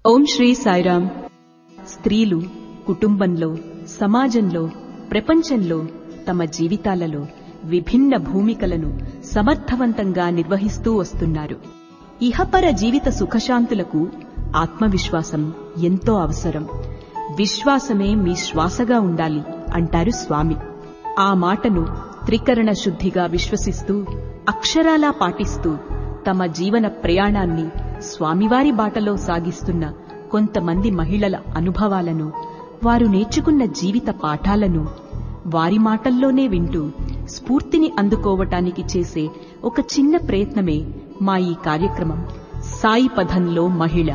ఓం శ్రీ సాయిరామ్ స్త్రీలు కుటుంబంలో సమాజంలో ప్రపంచంలో తమ జీవితాలలో విభిన్న భూమికలను సమర్థవంతంగా నిర్వహిస్తూ వస్తున్నారు ఇహపర జీవిత సుఖశాంతులకు ఆత్మవిశ్వాసం ఎంతో అవసరం విశ్వాసమే మీ శ్వాసగా ఉండాలి అంటారు స్వామి ఆ మాటను త్రికరణ శుద్ధిగా విశ్వసిస్తూ అక్షరాలా పాటిస్తూ తమ జీవన ప్రయాణాన్ని స్వామివారి బాటలో సాగిస్తున్న కొంతమంది మహిళల అనుభవాలను వారు నేర్చుకున్న జీవిత పాఠాలను వారి మాటల్లోనే వింటూ స్ఫూర్తిని అందుకోవటానికి చేసే ఒక చిన్న ప్రయత్నమే మా ఈ కార్యక్రమం సాయి పథంలో మహిళ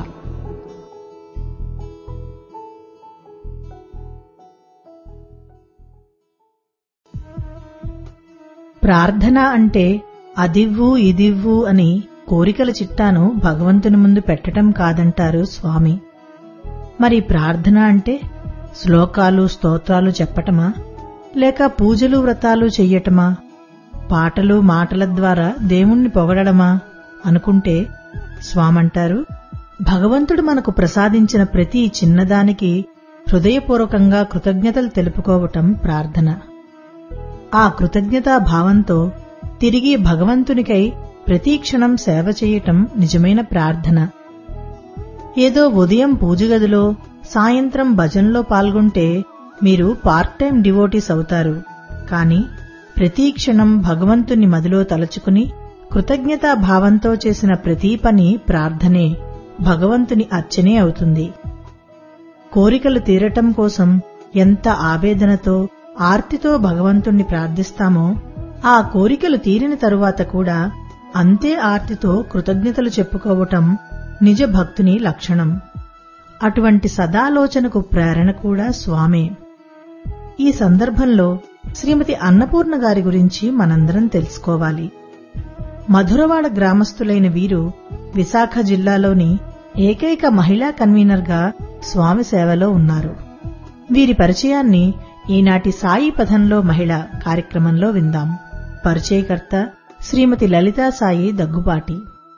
ప్రార్థన అంటే అదివ్వు ఇదివ్వు అని కోరికల చిట్టాను భగవంతుని ముందు పెట్టటం కాదంటారు స్వామి మరి ప్రార్థన అంటే శ్లోకాలు స్తోత్రాలు చెప్పటమా లేక పూజలు వ్రతాలు చెయ్యటమా పాటలు మాటల ద్వారా దేవుణ్ణి పొగడమా అనుకుంటే స్వామంటారు భగవంతుడు మనకు ప్రసాదించిన ప్రతి చిన్నదానికి హృదయపూర్వకంగా కృతజ్ఞతలు తెలుపుకోవటం ప్రార్థన ఆ కృతజ్ఞతా భావంతో తిరిగి భగవంతునికై ప్రతీక్షణం సేవ చేయటం నిజమైన ప్రార్థన ఏదో ఉదయం పూజగదిలో సాయంత్రం భజన్లో పాల్గొంటే మీరు పార్ట్ టైం డివోటీస్ అవుతారు కాని ప్రతీక్షణం భగవంతుని మదిలో తలుచుకుని కృతజ్ఞతా భావంతో చేసిన ప్రతి పని ప్రార్థనే భగవంతుని అర్చనే అవుతుంది కోరికలు తీరటం కోసం ఎంత ఆవేదనతో ఆర్తితో భగవంతుణ్ణి ప్రార్థిస్తామో ఆ కోరికలు తీరిన తరువాత కూడా అంతే ఆర్తితో కృతజ్ఞతలు చెప్పుకోవటం నిజ భక్తుని లక్షణం అటువంటి సదాలోచనకు ప్రేరణ కూడా స్వామే ఈ సందర్భంలో శ్రీమతి అన్నపూర్ణ గారి గురించి మనందరం తెలుసుకోవాలి మధురవాడ గ్రామస్తులైన వీరు విశాఖ జిల్లాలోని ఏకైక మహిళా కన్వీనర్గా స్వామి సేవలో ఉన్నారు వీరి పరిచయాన్ని ఈనాటి సాయి పథంలో మహిళ కార్యక్రమంలో విందాం పరిచయకర్త శ్రీమతి లలితా సాయి దగ్గుపాటి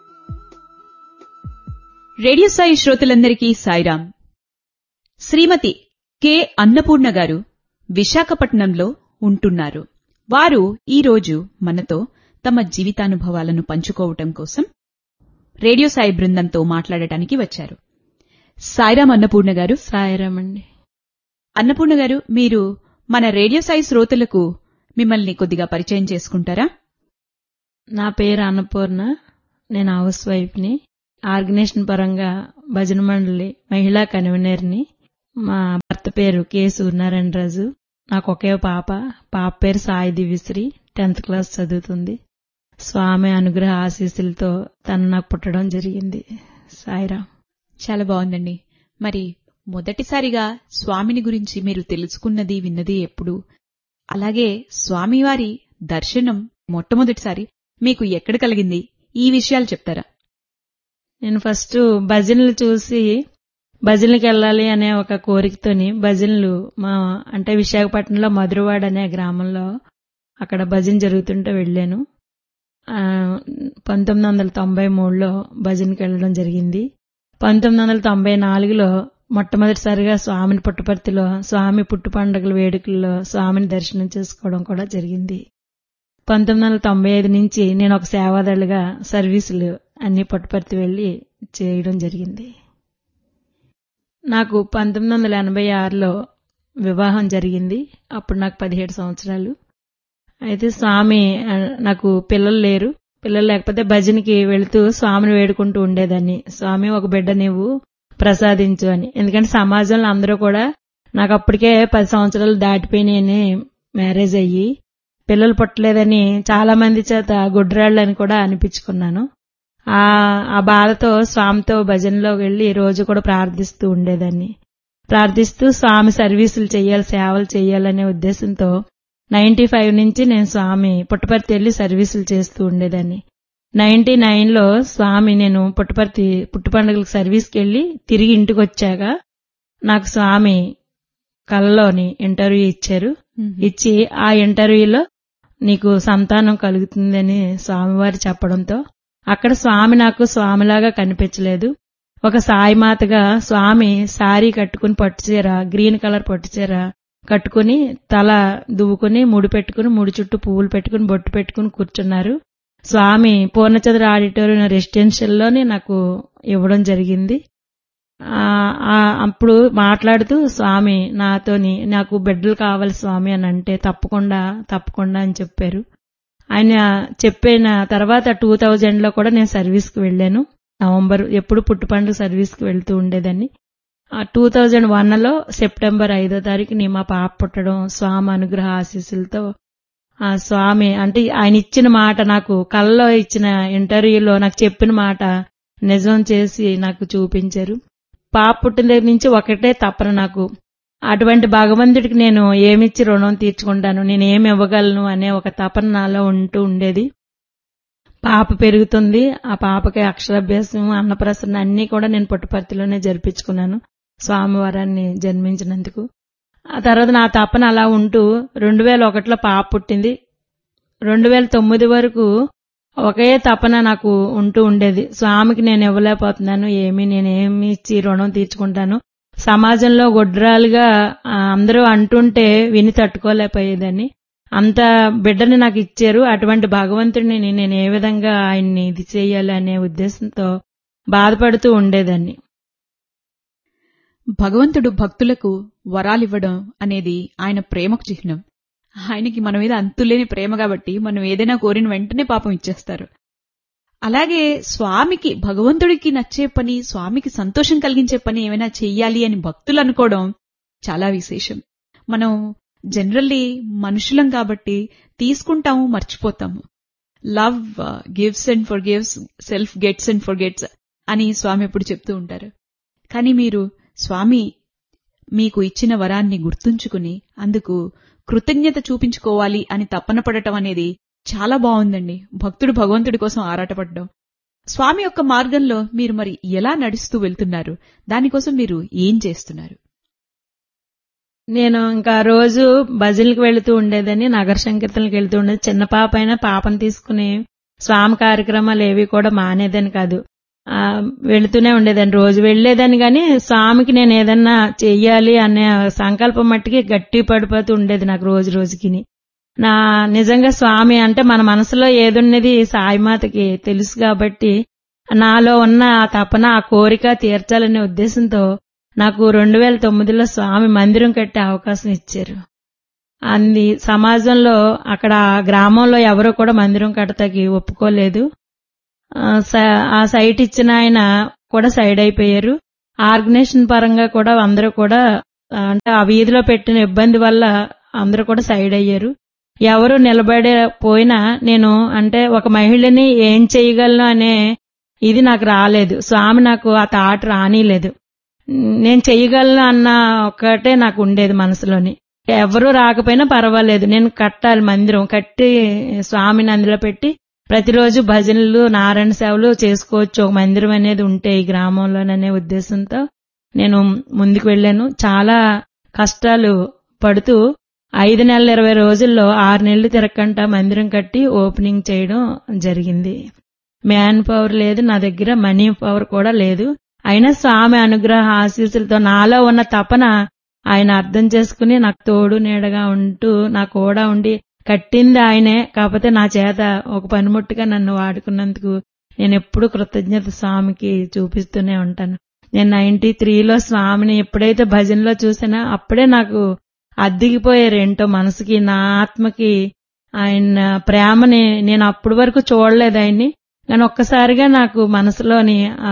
రేడియో సాయి శ్రోతలందరికీ సాయిరాం శ్రీమతి కె అన్నపూర్ణ గారు విశాఖపట్నంలో ఉంటున్నారు వారు ఈరోజు మనతో తమ జీవితానుభవాలను పంచుకోవటం కోసం రేడియో సాయి బృందంతో మాట్లాడటానికి వచ్చారు సాయిరాం అన్నపూర్ణ గారు సాయిరామ్ అండి అన్నపూర్ణ గారు మీరు మన రేడియో సాయి శ్రోతలకు మిమ్మల్ని కొద్దిగా పరిచయం చేసుకుంటారా నా పేరు అన్నపూర్ణ నేను హౌస్ వైఫ్ని ఆర్గనైజేషన్ పరంగా భజన మండలి మహిళా కన్వీనర్ని మా భర్త పేరు కె సూర్యనారాయణ రాజు నాకు ఒకే పాప పాప పేరు సాయి దివ్యశ్రీ టెన్త్ క్లాస్ చదువుతుంది స్వామి అనుగ్రహ ఆశీస్సులతో తను నాకు పుట్టడం జరిగింది సాయిరామ్ చాలా బాగుందండి మరి మొదటిసారిగా స్వామిని గురించి మీరు తెలుసుకున్నది విన్నది ఎప్పుడు అలాగే స్వామివారి దర్శనం మొట్టమొదటిసారి మీకు ఎక్కడ కలిగింది ఈ విషయాలు చెప్తారా నేను ఫస్ట్ భజనలు చూసి భజనలకు వెళ్ళాలి అనే ఒక కోరికతోని భజనలు మా అంటే విశాఖపట్నంలో మధురవాడ అనే గ్రామంలో అక్కడ భజన జరుగుతుంటే వెళ్ళాను ఆ, పంతొమ్మిది వందల తొంభై మూడులో భజనకి వెళ్ళడం జరిగింది పంతొమ్మిది వందల తొంభై నాలుగులో మొట్టమొదటిసారిగా స్వామిని పుట్టపర్తిలో స్వామి పుట్టు పండుగల వేడుకల్లో స్వామిని దర్శనం చేసుకోవడం కూడా జరిగింది పంతొమ్మిది వందల తొంభై ఐదు నుంచి నేను ఒక సేవాదారులుగా సర్వీసులు అన్ని పుట్టపర్తి వెళ్లి చేయడం జరిగింది నాకు పంతొమ్మిది వందల ఎనభై ఆరులో వివాహం జరిగింది అప్పుడు నాకు పదిహేడు సంవత్సరాలు అయితే స్వామి ఆ, నాకు పిల్లలు లేరు పిల్లలు లేకపోతే భజనకి వెళుతూ స్వామిని వేడుకుంటూ ఉండేదాన్ని స్వామి ఒక బిడ్డ నీవు ప్రసాదించు అని ఎందుకంటే సమాజంలో అందరూ కూడా నాకు అప్పటికే పది సంవత్సరాలు దాటిపోయినాయని మ్యారేజ్ అయ్యి పిల్లలు పుట్టలేదని చాలా మంది చేత గుడ్రాళ్ళని కూడా అనిపించుకున్నాను ఆ ఆ బాధతో స్వామితో భజనలో వెళ్లి రోజు కూడా ప్రార్థిస్తూ ఉండేదాన్ని ప్రార్థిస్తూ స్వామి సర్వీసులు చేయాలి సేవలు చేయాలనే ఉద్దేశంతో నైన్టీ ఫైవ్ నుంచి నేను స్వామి పుట్టపర్తి వెళ్లి సర్వీసులు చేస్తూ ఉండేదాన్ని నైన్టీ నైన్ లో స్వామి నేను పుట్టపర్తి పుట్టు పండుగలకు సర్వీస్కి వెళ్లి తిరిగి ఇంటికి వచ్చాక నాకు స్వామి కళ్ళలోని ఇంటర్వ్యూ ఇచ్చారు ఇచ్చి ఆ ఇంటర్వ్యూలో నీకు సంతానం కలుగుతుందని స్వామివారు చెప్పడంతో అక్కడ స్వామి నాకు స్వామిలాగా కనిపించలేదు ఒక సాయిమాతగా స్వామి సారీ కట్టుకుని పట్టుచీర గ్రీన్ కలర్ పట్టుచీర కట్టుకుని తల దువ్వుకుని ముడి పెట్టుకుని ముడి చుట్టూ పువ్వులు పెట్టుకుని బొట్టు పెట్టుకుని కూర్చున్నారు స్వామి పూర్ణచంద్ర ఆడిటోరియం రెసిడెన్షియల్లోనే నాకు ఇవ్వడం జరిగింది ఆ, ఆ, అప్పుడు మాట్లాడుతూ స్వామి నాతోని నాకు బిడ్డలు కావాలి స్వామి అని అంటే తప్పకుండా తప్పకుండా అని చెప్పారు ఆయన చెప్పిన తర్వాత టూ థౌజండ్ లో కూడా నేను సర్వీస్ కి వెళ్ళాను నవంబర్ ఎప్పుడు పుట్టుపండ్లు సర్వీస్ కి వెళ్తూ ఉండేదాన్ని ఆ టూ థౌజండ్ వన్ లో సెప్టెంబర్ ఐదో తారీఖుని మా పాప పుట్టడం స్వామి అనుగ్రహ ఆశీస్సులతో ఆ స్వామి అంటే ఆయన ఇచ్చిన మాట నాకు కల్లో ఇచ్చిన ఇంటర్వ్యూలో నాకు చెప్పిన మాట నిజం చేసి నాకు చూపించారు పాప పుట్టిన దగ్గర నుంచి ఒకటే తపన నాకు అటువంటి భగవంతుడికి నేను ఏమిచ్చి రుణం తీర్చుకుంటాను నేను ఏమి ఇవ్వగలను అనే ఒక తపన నాలో ఉంటూ ఉండేది పాప పెరుగుతుంది ఆ పాపకి అక్షరాభ్యాసం అన్నప్రసన్న అన్ని కూడా నేను పుట్టపర్తిలోనే జరిపించుకున్నాను స్వామివారాన్ని జన్మించినందుకు ఆ తర్వాత నా తపన అలా ఉంటూ రెండు వేల ఒకటిలో పాప పుట్టింది రెండు వేల తొమ్మిది వరకు ఒకే తపన నాకు ఉంటూ ఉండేది స్వామికి నేను ఇవ్వలేకపోతున్నాను ఏమి నేను ఏమి ఇచ్చి రుణం తీర్చుకుంటాను సమాజంలో గొడ్రాలుగా ఆ, అందరూ అంటుంటే విని తట్టుకోలేకపోయేదాన్ని అంత బిడ్డని నాకు ఇచ్చారు అటువంటి భగవంతుడిని నేను ఏ విధంగా ఆయన్ని ఇది చేయాలి అనే ఉద్దేశంతో బాధపడుతూ ఉండేదాన్ని భగవంతుడు భక్తులకు వరాలివ్వడం అనేది ఆయన ప్రేమకు చిహ్నం ఆయనకి మన మీద అంతులేని ప్రేమ కాబట్టి మనం ఏదైనా కోరిన వెంటనే పాపం ఇచ్చేస్తారు అలాగే స్వామికి భగవంతుడికి నచ్చే పని స్వామికి సంతోషం కలిగించే పని ఏమైనా చెయ్యాలి అని భక్తులు అనుకోవడం చాలా విశేషం మనం జనరల్లీ మనుషులం కాబట్టి తీసుకుంటాము మర్చిపోతాము love gives and for gives self gets and for gets అని స్వామి ఎప్పుడు చెప్తూ ఉంటారు కానీ మీరు స్వామి మీకు ఇచ్చిన వరాన్ని గుర్తుంచుకుని అందుకు కృతజ్ఞత చూపించుకోవాలి అని తప్పన పడటం అనేది చాలా బాగుందండి భక్తుడు భగవంతుడి కోసం ఆరాటపడడం స్వామి యొక్క మార్గంలో మీరు మరి ఎలా నడుస్తూ వెళ్తున్నారు దానికోసం మీరు ఏం చేస్తున్నారు నేను ఇంకా రోజు భజనలకు వెళుతూ ఉండేదని నగర సంకీర్తనలకు వెళ్తూ ఉండేది చిన్న పాప అయినా పాపను తీసుకుని స్వామి కార్యక్రమాలు ఏవి కూడా మానేదని కాదు ఆ, వెళుతూనే ఉండేదాన్ని రోజు వెళ్లేదాన్ని గాని స్వామికి నేను ఏదన్నా చెయ్యాలి అనే సంకల్పం మట్టికి గట్టి పడిపోతూ ఉండేది నాకు రోజు రోజుకిని నా నిజంగా స్వామి అంటే మన మనసులో ఏదున్నది సాయిమాతకి తెలుసు కాబట్టి నాలో ఉన్న ఆ తపన ఆ కోరిక తీర్చాలనే ఉద్దేశంతో నాకు రెండు వేల తొమ్మిదిలో స్వామి మందిరం కట్టే అవకాశం ఇచ్చారు అంది సమాజంలో అక్కడ ఆ గ్రామంలో ఎవరు కూడా మందిరం కట్టతాకి ఒప్పుకోలేదు ఆ, స- ఆ సైట్ ఇచ్చిన ఆయన కూడా సైడ్ అయిపోయారు ఆర్గనైజేషన్ పరంగా కూడా అందరూ కూడా ఆ, అంటే ఆ వీధిలో పెట్టిన ఇబ్బంది వల్ల అందరూ కూడా సైడ్ అయ్యారు ఎవరు నిలబడే పోయినా నేను అంటే ఒక మహిళని ఏం చేయగలను అనే ఇది నాకు రాలేదు స్వామి నాకు ఆ థాట్ రానిలేదు నేను చెయ్యగలను అన్న ఒక్కటే నాకు ఉండేది మనసులోని ఎవరు రాకపోయినా పర్వాలేదు నేను కట్టాలి మందిరం కట్టి స్వామిని అందులో పెట్టి ప్రతిరోజు భజనలు నారాయణ సేవలు చేసుకోవచ్చు ఒక మందిరం అనేది ఉంటే ఈ గ్రామంలోననే ఉద్దేశంతో నేను ముందుకు వెళ్ళాను చాలా కష్టాలు పడుతూ ఐదు నెలల ఇరవై రోజుల్లో ఆరు నెలలు తిరగకుండా మందిరం కట్టి ఓపెనింగ్ చేయడం జరిగింది మ్యాన్ పవర్ లేదు నా దగ్గర మనీ పవర్ కూడా లేదు అయినా స్వామి అనుగ్రహ ఆశీస్సులతో నాలో ఉన్న తపన ఆయన అర్థం చేసుకుని నాకు తోడు నీడగా ఉంటూ నా కూడా ఉండి కట్టింది ఆయనే కాకపోతే నా చేత ఒక పనిముట్టుగా నన్ను వాడుకున్నందుకు నేను ఎప్పుడు కృతజ్ఞత స్వామికి చూపిస్తూనే ఉంటాను నేను నైన్టీ త్రీలో స్వామిని ఎప్పుడైతే భజనలో చూసినా అప్పుడే నాకు అద్దిగిపోయారు ఏంటో మనసుకి నా ఆత్మకి ఆయన ప్రేమని నేను అప్పటి వరకు చూడలేదు ఆయన్ని కానీ ఒక్కసారిగా నాకు మనసులోని ఆ,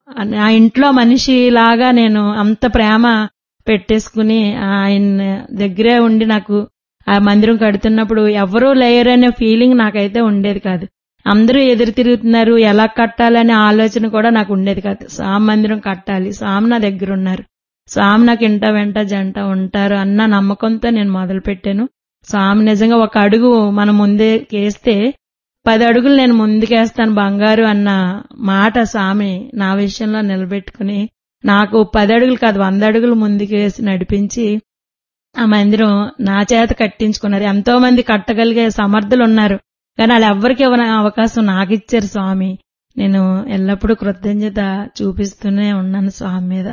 ఆ ఇంట్లో మనిషి లాగా నేను అంత ప్రేమ పెట్టేసుకుని ఆయన దగ్గరే ఉండి నాకు ఆ మందిరం కడుతున్నప్పుడు ఎవరూ లేరనే ఫీలింగ్ నాకైతే ఉండేది కాదు అందరూ ఎదురు తిరుగుతున్నారు ఎలా కట్టాలనే ఆలోచన కూడా నాకు ఉండేది కాదు స్వామి మందిరం కట్టాలి స్వామి నా దగ్గర ఉన్నారు స్వామి నాకు ఇంట వెంట జంట ఉంటారు అన్న నమ్మకంతో నేను మొదలు పెట్టాను స్వామి నిజంగా ఒక అడుగు మనం ముందే కేస్తే పది అడుగులు నేను ముందుకేస్తాను బంగారు అన్న మాట స్వామి నా విషయంలో నిలబెట్టుకుని నాకు పది అడుగులు కాదు వంద అడుగులు ముందుకేసి నడిపించి ఆ మందిరం నా చేత కట్టించుకున్నారు ఎంతో మంది కట్టగలిగే సమర్థులు ఉన్నారు కానీ వాళ్ళు ఎవ్వరికి ఇవ్వని అవకాశం నాకు ఇచ్చారు స్వామి నేను ఎల్లప్పుడూ కృతజ్ఞత చూపిస్తూనే ఉన్నాను స్వామి మీద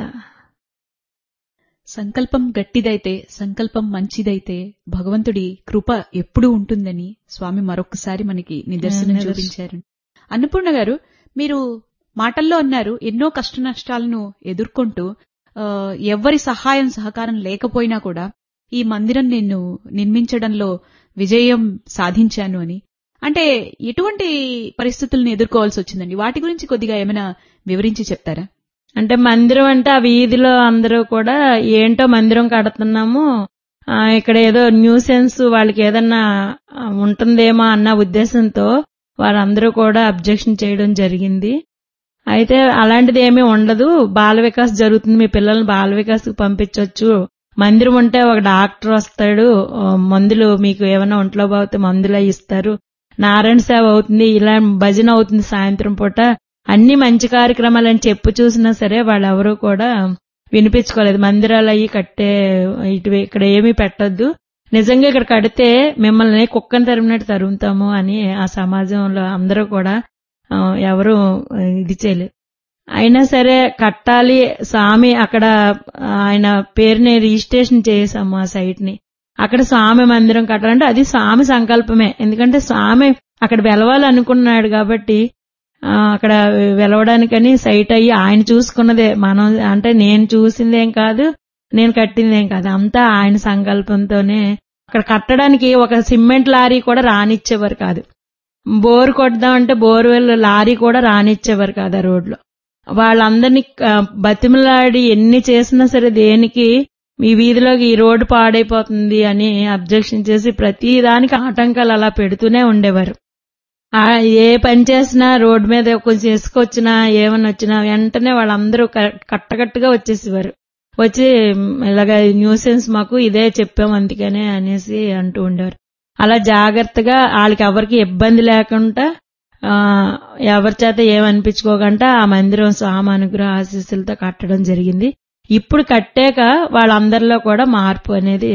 సంకల్పం గట్టిదైతే సంకల్పం మంచిదైతే భగవంతుడి కృప ఎప్పుడూ ఉంటుందని స్వామి మరొకసారి మనకి నిదర్శనం నిదర్శనం. చూపించారు అన్నపూర్ణ గారు మీరు మాటల్లో అన్నారు ఎన్నో కష్ట నష్టాలను ఎదుర్కొంటూ ఆ, ఎవ్వరి సహాయం సహకారం లేకపోయినా కూడా ఈ మందిరం నేను నిర్మించడంలో విజయం సాధించాను అని అంటే ఎటువంటి పరిస్థితులను ఎదుర్కోవాల్సి వచ్చిందండి వాటి గురించి కొద్దిగా ఏమైనా వివరించి చెప్తారా అంటే మందిరం అంటే ఆ వీధిలో అందరూ కూడా ఏంటో మందిరం కడుతున్నాము ఆ, ఇక్కడ ఏదో న్యూసెన్స్ వాళ్ళకి ఏదన్నా ఆ, ఉంటుందేమో అన్న ఉద్దేశంతో వారందరూ కూడా అబ్జెక్షన్ చేయడం జరిగింది అయితే అలాంటిది ఏమీ ఉండదు బాల వికాస్ జరుగుతుంది మీ పిల్లల్ని బాల వికాస్కి పంపించవచ్చు మందిరం ఉంటే ఒక డాక్టర్ వస్తాడు ఆ, మందులు మీకు ఏమైనా ఒంట్లో బాగితే మందులు అవి ఇస్తారు నారాయణ సేవ అవుతుంది ఇలా భజన అవుతుంది సాయంత్రం పూట అన్ని మంచి కార్యక్రమాలని చెప్పు చూసినా సరే వాళ్ళెవరూ కూడా వినిపించుకోలేదు మందిరాలు అయ్యి కట్టే ఇటు ఇక్కడ ఏమీ పెట్టొద్దు నిజంగా ఇక్కడ కడితే మిమ్మల్ని కుక్కని తరిమినట్టు తరుముతాము అని ఆ సమాజంలో అందరూ కూడా ఆ, ఎవరు ఇది చేయలేదు అయినా సరే కట్టాలి స్వామి అక్కడ ఆయన పేరుని రిజిస్ట్రేషన్ చేసాము ఆ సైట్ ని అక్కడ స్వామి మందిరం కట్టాలంటే అది స్వామి సంకల్పమే ఎందుకంటే స్వామి అక్కడ వెలవాలనుకున్నాడు కాబట్టి ఆ, అక్కడ వెలవడానికని సైట్ అయ్యి ఆయన చూసుకున్నదే మనం అంటే నేను చూసిందేం కాదు నేను కట్టిందేం కాదు అంతా ఆయన సంకల్పంతోనే అక్కడ కట్టడానికి ఒక సిమెంట్ లారీ కూడా రానిచ్చేవారు కాదు బోరు కొడదామంటే బోర్వెల్ లారీ కూడా రానిచ్చేవారు కాదు ఆ రోడ్లో వాళ్ళందరినీ ఆ, బతిమలాడి ఎన్ని చేసినా సరే దేనికి మీ వీధిలోకి ఈ రోడ్డు పాడైపోతుంది అని అబ్జెక్షన్ చేసి ప్రతి దానికి ఆటంకాలు అలా పెడుతూనే ఉండేవారు ఆ, ఏ పని చేసినా రోడ్డు మీద కొంచెం ఇసుకొచ్చినా ఏమన్నా వచ్చినా వెంటనే వాళ్ళందరూ క- కట్టకట్టుగా వచ్చేసేవారు వచ్చి "మ్, ఇలాగ న్యూసెన్స్ మాకు ఇదే చెప్పాం అందుకనే అనేసి అంటూ ఉండేవారు అలా జాగ్రత్తగా వాళ్ళకి ఎవరికి ఇబ్బంది లేకుండా ఆ, ఎవరి చేత ఏమనిపించుకోకుండా ఆ మందిరం స్వామి అనుగ్రహ ఆశీస్సులతో కట్టడం జరిగింది ఇప్పుడు కట్టాక వాళ్ళందరిలో కూడా మార్పు అనేది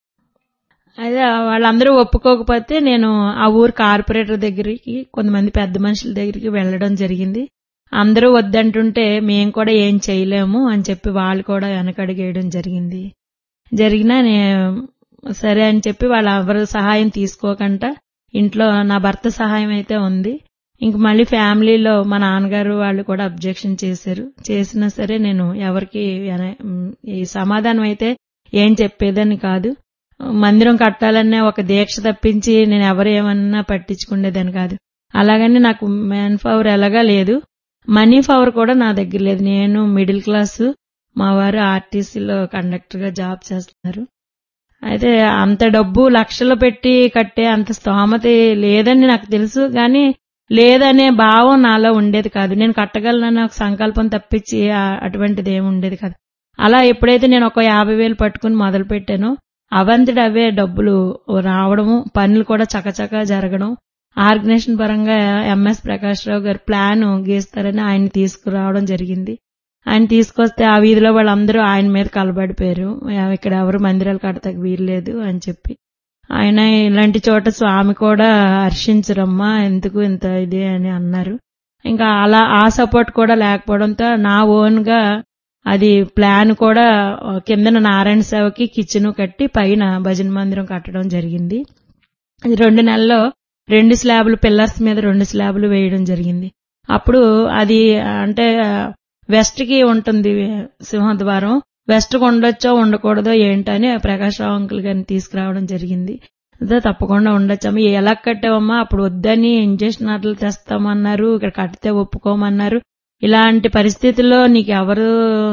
అదే వాళ్ళందరూ ఒప్పుకోకపోతే నేను ఆ ఊరు కార్పొరేటర్ దగ్గరికి కొంతమంది పెద్ద మనుషుల దగ్గరికి వెళ్ళడం జరిగింది అందరూ వద్దంటుంటే మేం కూడా ఏం చేయలేము అని చెప్పి వాళ్ళు కూడా వెనకడిగేయడం జరిగింది జరిగినా నేను సరే అని చెప్పి వాళ్ళ ఎవరు సహాయం తీసుకోకుండా ఇంట్లో నా భర్త సహాయం అయితే ఉంది ఇంక మళ్ళీ ఫ్యామిలీలో మా నాన్నగారు వాళ్ళు కూడా అబ్జెక్షన్ చేశారు చేసినా సరే నేను ఎవరికి ఎన- ఈ సమాధానం అయితే ఏం చెప్పేదని కాదు మందిరం కట్టాలనే ఒక దీక్ష తప్పించి నేను ఎవరు ఏమన్నా పట్టించుకునేదని కాదు అలాగని నాకు మ్యాన్ పవర్ ఎలాగా లేదు మనీ పవర్ కూడా నా దగ్గర లేదు నేను మిడిల్ క్లాస్ మా వారు ఆర్టీసీలో కండక్టర్ గా జాబ్ చేస్తున్నారు అయితే అంత డబ్బు లక్షలు పెట్టి కట్టే అంత స్తోమత లేదని నాకు తెలుసు కానీ లేదనే భావం నాలో ఉండేది కాదు నేను కట్టగలనని ఒక సంకల్పం తప్పించి ఆ- అటువంటిది ఏమి ఉండేది కాదు అలా ఎప్పుడైతే నేను ఒక యాభై వేలు పట్టుకుని మొదలు పెట్టానో అవంతటి అవే డబ్బులు రావడము పనులు కూడా చకచకా జరగడం ఆర్గనైజేషన్ పరంగా ఎంఎస్ ప్రకాష్ రావు గారు ప్లాన్ గీస్తారని ఆయన తీసుకురావడం జరిగింది ఆయన తీసుకొస్తే ఆ వీధిలో వాళ్ళందరూ ఆయన మీద కలబడిపోయారు ఇక్కడ ఎవరు మందిరాలు కడతాకు వీల్లేదు అని చెప్పి ఆయన ఇలాంటి చోట స్వామి కూడా హర్షించరమ్మా ఎందుకు ఇంత ఇది అని అన్నారు ఇంకా అలా ఆ సపోర్ట్ కూడా లేకపోవడంతో నా ఓన్ గా అది ప్లాన్ కూడా ఆ, కిందన నారాయణ సేవకి కిచెన్ కట్టి పైన భజన మందిరం కట్టడం జరిగింది అది రెండు నెలల్లో రెండు స్లాబులు పిల్లర్స్ మీద రెండు స్లాబులు వేయడం జరిగింది అప్పుడు అది అంటే వెస్ట్ కి ఉంటుంది సింహద్వారం వెస్ట్ కు ఉండొచ్చో ఉండకూడదో ఏంటని ప్రకాష్ రావు అంకుల్ గారిని తీసుకురావడం జరిగింది అదే తప్పకుండా ఉండొచ్చమ్మా ఎలా కట్టావమ్మా అప్పుడు వద్దని ఇంజక్షన్ అట్లా తెస్తామన్నారు ఇక్కడ కడితే ఒప్పుకోమన్నారు ఇలాంటి పరిస్థితుల్లో నీకు ఎవరు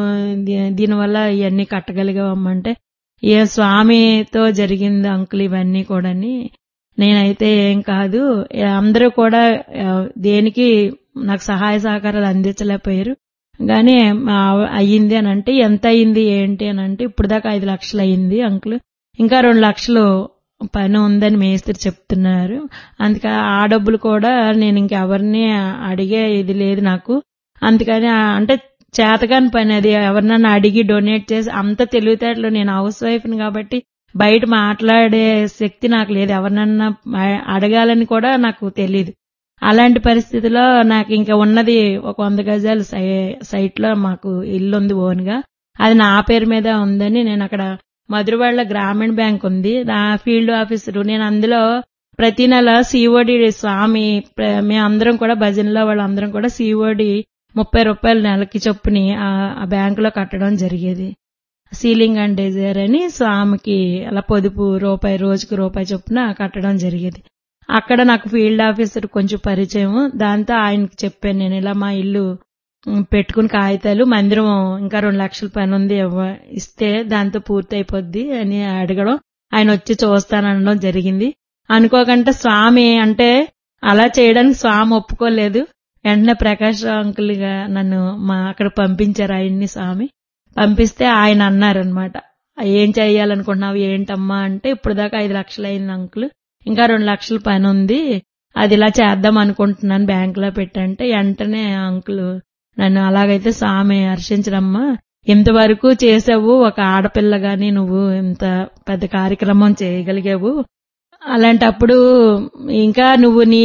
దీ- దీనివల్ల ఇవన్నీ కట్టగలిగావమ్మంటే ఏ స్వామితో జరిగింది అంకుల్ ఇవన్నీ కూడాని నేనైతే ఏం కాదు అందరూ కూడా ఆ, దేనికి నాకు సహాయ సహకారాలు అందించలేకపోయారు గానీ ఆ, అయ్యింది అని అంటే ఎంత అయ్యింది ఏంటి అని అంటే ఇప్పుడు దాకా ఐదు లక్షలు అయ్యింది అంకుల్ ఇంకా రెండు లక్షలు పని ఉందని మేస్త్రి చెప్తున్నారు అందుకే ఆ డబ్బులు కూడా నేను ఇంకెవరిని అడిగే ఇది లేదు నాకు అందుకని ఆ- అంటే చేతకాని పని అది ఎవరినన్నా అడిగి డొనేట్ చేసి అంత తెలివితేటలు నేను హౌస్ వైఫ్ని కాబట్టి బయట మాట్లాడే శక్తి నాకు లేదు ఎవరినన్నా అ- అడగాలని కూడా నాకు తెలియదు అలాంటి పరిస్థితిలో నాకు ఇంకా ఉన్నది ఒక వంద గజాలు సైట్ లో మాకు ఇల్లు ఉంది ఓన్ గా అది నా పేరు మీద ఉందని నేను అక్కడ మధురవాడలో గ్రామీణ బ్యాంక్ ఉంది నా ఫీల్డ్ ఆఫీసర్ నేను అందులో ప్రతి నెల సిఓడి స్వామి ప్ర- మేమందరం కూడా భజనలో వాళ్ళందరం కూడా సిఓడి ముప్పై రూపాయల నెలకి చొప్పుని ఆ ఆ బ్యాంకులో కట్టడం జరిగేది సీలింగ్ అండ్ డిజైర్ అని స్వామికి అలా పొదుపు రూపాయి రోజుకి రూపాయి చొప్పున కట్టడం జరిగేది అక్కడ నాకు ఫీల్డ్ ఆఫీసర్ కొంచెం పరిచయం దాంతో ఆయనకి చెప్పాను నేను ఇలా మా ఇల్లు ఉమ్, పెట్టుకుని కాగితాలు మందిరం ఇంకా రెండు లక్షల పని ఉంది ఇవ్వ- ఇస్తే దాంతో పూర్తి అయిపోద్ది అని అడగడం ఆయన వచ్చి చూస్తాననడం జరిగింది అనుకోకుండా స్వామి అంటే అలా చేయడానికి స్వామి ఒప్పుకోలేదు వెంటనే ప్రకాష్ అంకుల్ గా నన్ను మా అక్కడ పంపించారు ఆయన్ని స్వామి పంపిస్తే ఆయన అన్నారనమాట ఏం చెయ్యాలనుకుంటున్నావు ఏంటమ్మా అంటే ఇప్పుడు దాకా ఐదు లక్షలు అయింది అంకుల్ ఇంకా రెండు లక్షల పని ఉంది అది ఇలా చేద్దాం అనుకుంటున్నాను బ్యాంక్ లో పెట్టంటే వెంటనే అంకుల్ నన్ను అలాగైతే స్వామి హర్షించడమ్మా ఇంతవరకు చేసావు ఒక ఆడపిల్ల గాని నువ్వు ఇంత పెద్ద కార్యక్రమం చేయగలిగావు అలాంటప్పుడు ఇంకా నువ్వు నీ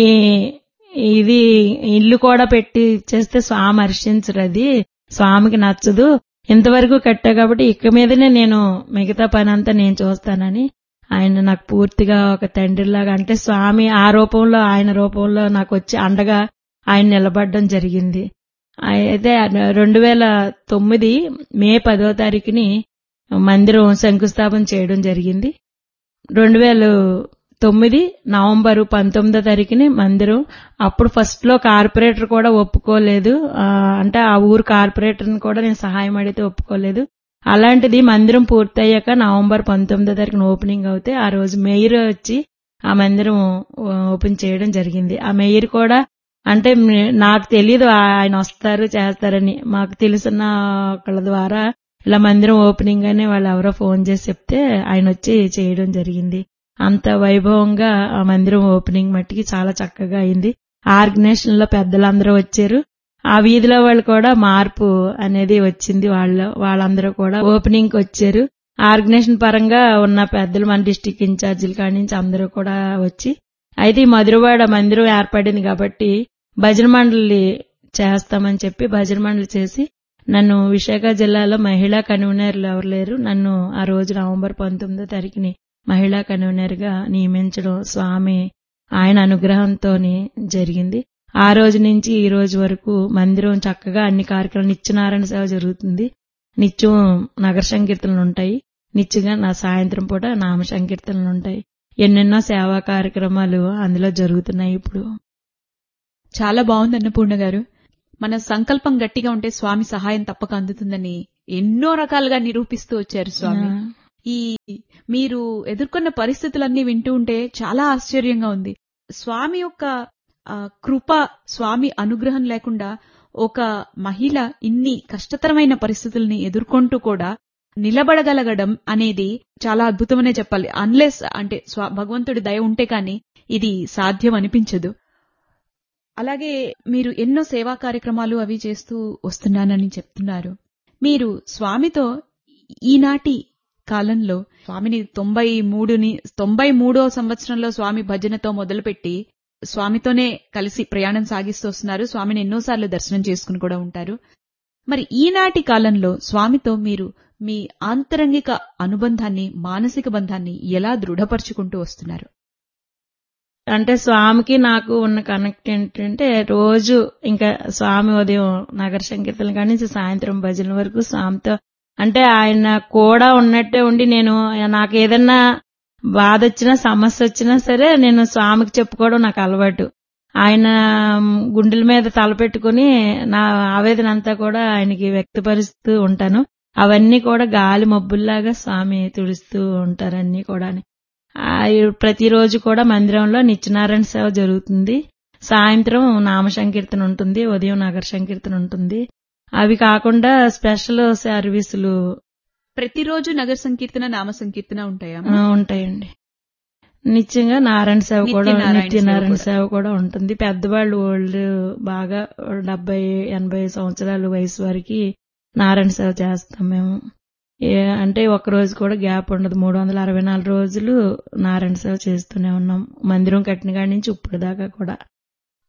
ఇది ఇల్లు కూడా పెట్టి చేస్తే స్వామి హర్షించరు అది స్వామికి నచ్చదు ఇంతవరకు కట్టా కాబట్టి ఇక మీదనే నేను మిగతా పని అంతా నేను చూస్తానని ఆయన నాకు పూర్తిగా ఒక తండ్రిలాగా అంటే స్వామి ఆ రూపంలో ఆయన రూపంలో నాకు వచ్చి అండగా ఆయన నిలబడడం జరిగింది అయితే రెండు వేల తొమ్మిది మే పదో తారీఖుని మందిరం శంకుస్థాపన చేయడం జరిగింది రెండు వేల తొమ్మిది నవంబర్ పంతొమ్మిదో తారీఖుని మందిరం అప్పుడు ఫస్ట్ లో కార్పొరేటర్ కూడా ఒప్పుకోలేదు ఆ, అంటే ఆ ఊరు కార్పొరేటర్ కూడా నేను సహాయం అడిగితే ఒప్పుకోలేదు అలాంటిది మందిరం పూర్తయ్యాక నవంబర్ పంతొమ్మిదో తారీఖున ఓపెనింగ్ అవుతే ఆ రోజు మేయర్ వచ్చి ఆ మందిరం ఓపెన్ చేయడం జరిగింది ఆ మేయర్ కూడా అంటే మే- నాకు తెలియదు ఆయన వస్తారు చేస్తారని మాకు తెలిసిన ఒకళ్ళ ద్వారా ఇలా మందిరం ఓపెనింగ్ అని వాళ్ళు ఎవరో ఫోన్ చేసి చెప్తే ఆయన వచ్చి చేయడం జరిగింది అంత వైభవంగా ఆ మందిరం ఓపెనింగ్ మట్టికి చాలా చక్కగా అయింది ఆర్గనైజేషన్ లో పెద్దలందరూ వచ్చారు ఆ వీధిలో వాళ్ళు కూడా మార్పు అనేది వచ్చింది వాళ్ళ వాళ్ళందరూ కూడా ఓపెనింగ్ కి వచ్చారు ఆర్గనైజేషన్ పరంగా ఉన్న పెద్దలు మన డిస్టిక్ ఇన్ఛార్జీల కాడి నుంచి అందరూ కూడా వచ్చి అయితే ఈ మధురవాడ మందిరం ఏర్పడింది కాబట్టి భజన మండలి చేస్తామని చెప్పి భజన మండలి చేసి నన్ను విశాఖ జిల్లాలో మహిళా కన్వీనర్లు ఎవరు లేరు నన్ను ఆ రోజు నవంబర్ పంతొమ్మిదో తారీఖుని మహిళా కన్వీనర్ గా నియమించడం స్వామి ఆయన అనుగ్రహంతో జరిగింది ఆ రోజు నుంచి ఈ రోజు వరకు మందిరం చక్కగా అన్ని కార్యక్రమాలు నిత్యనారాయణ సేవ జరుగుతుంది నిత్యం నగర సంకీర్తనలు ఉంటాయి నిత్యంగా నా సాయంత్రం పూట నామ సంకీర్తనలు ఉంటాయి ఎన్నెన్నో సేవా కార్యక్రమాలు అందులో జరుగుతున్నాయి ఇప్పుడు చాలా బాగుంది అన్నపూర్ణ గారు మన సంకల్పం గట్టిగా ఉంటే స్వామి సహాయం తప్పక అందుతుందని ఎన్నో రకాలుగా నిరూపిస్తూ వచ్చారు స్వామి ఈ మీరు ఎదుర్కొన్న పరిస్థితులన్నీ వింటూ ఉంటే చాలా ఆశ్చర్యంగా ఉంది స్వామి యొక్క ఆ, కృప స్వామి అనుగ్రహం లేకుండా ఒక మహిళ ఇన్ని కష్టతరమైన పరిస్థితుల్ని ఎదుర్కొంటూ కూడా నిలబడగలగడం అనేది చాలా అద్భుతమనే చెప్పాలి అన్లెస్ అంటే స్వ భగవంతుడి దయ ఉంటే కానీ ఇది సాధ్యం అనిపించదు అలాగే మీరు ఎన్నో సేవా కార్యక్రమాలు అవి చేస్తూ వస్తున్నానని చెప్తున్నారు మీరు స్వామితో ఈనాటి కాలంలో స్వామిని తొంభై మూడుని తొంభై మూడో సంవత్సరంలో స్వామి భజనతో మొదలుపెట్టి స్వామితోనే కలిసి ప్రయాణం సాగిస్తూ వస్తున్నారు స్వామిని ఎన్నోసార్లు దర్శనం చేసుకుని కూడా ఉంటారు మరి ఈనాటి కాలంలో స్వామితో మీరు మీ ఆంతరంగిక అనుబంధాన్ని మానసిక బంధాన్ని ఎలా దృఢపరుచుకుంటూ వస్తున్నారు అంటే స్వామికి నాకు ఉన్న కనెక్ట్ ఏంటంటే రోజు ఇంకా స్వామి ఉదయం నగర సంకీర్తన కాడి నుంచి సాయంత్రం భజన వరకు స్వామితో అంటే ఆయన కూడా ఉన్నట్టే ఉండి నేను నాకు ఏదన్నా బాధ వచ్చినా సమస్య వచ్చినా సరే నేను స్వామికి చెప్పుకోవడం నాకు అలవాటు ఆయన గుండెల మీద తలపెట్టుకుని నా ఆవేదన అంతా కూడా ఆయనకి వ్యక్తపరుస్తూ ఉంటాను అవన్నీ కూడా గాలి మబ్బుల్లాగా స్వామి తుడుస్తూ ఉంటారు అన్ని కూడా ఆ, ప్రతిరోజు కూడా మందిరంలో నిత్యనారాయణ సేవ జరుగుతుంది సాయంత్రం నామ సంకీర్తన ఉంటుంది ఉదయం నగర సంకీర్తన ఉంటుంది అవి కాకుండా స్పెషల్ సర్వీసులు ప్రతిరోజు నగర సంకీర్తన నామ సంకీర్తన ఉంటాయా ఆ, ఉంటాయండి నిత్యంగా నారాయణ సేవ కూడా నిత్య నారాయణ నిత్య సేవ నారాయణ కూడా. సేవ కూడా ఉంటుంది పెద్దవాళ్ళు ఓల్డ్ బాగా డెబ్బై ఎనభై సంవత్సరాల వయసు వారికి నారాయణ సేవ చేస్తాం మేము ఏ- అంటే ఒక రోజు కూడా గ్యాప్ ఉండదు మూడు వందల అరవై నాలుగు రోజులు నారాయణ సేవ చేస్తూనే ఉన్నాం మందిరం కట్టిన కాడి నుంచి ఇప్పుడు దాకా కూడా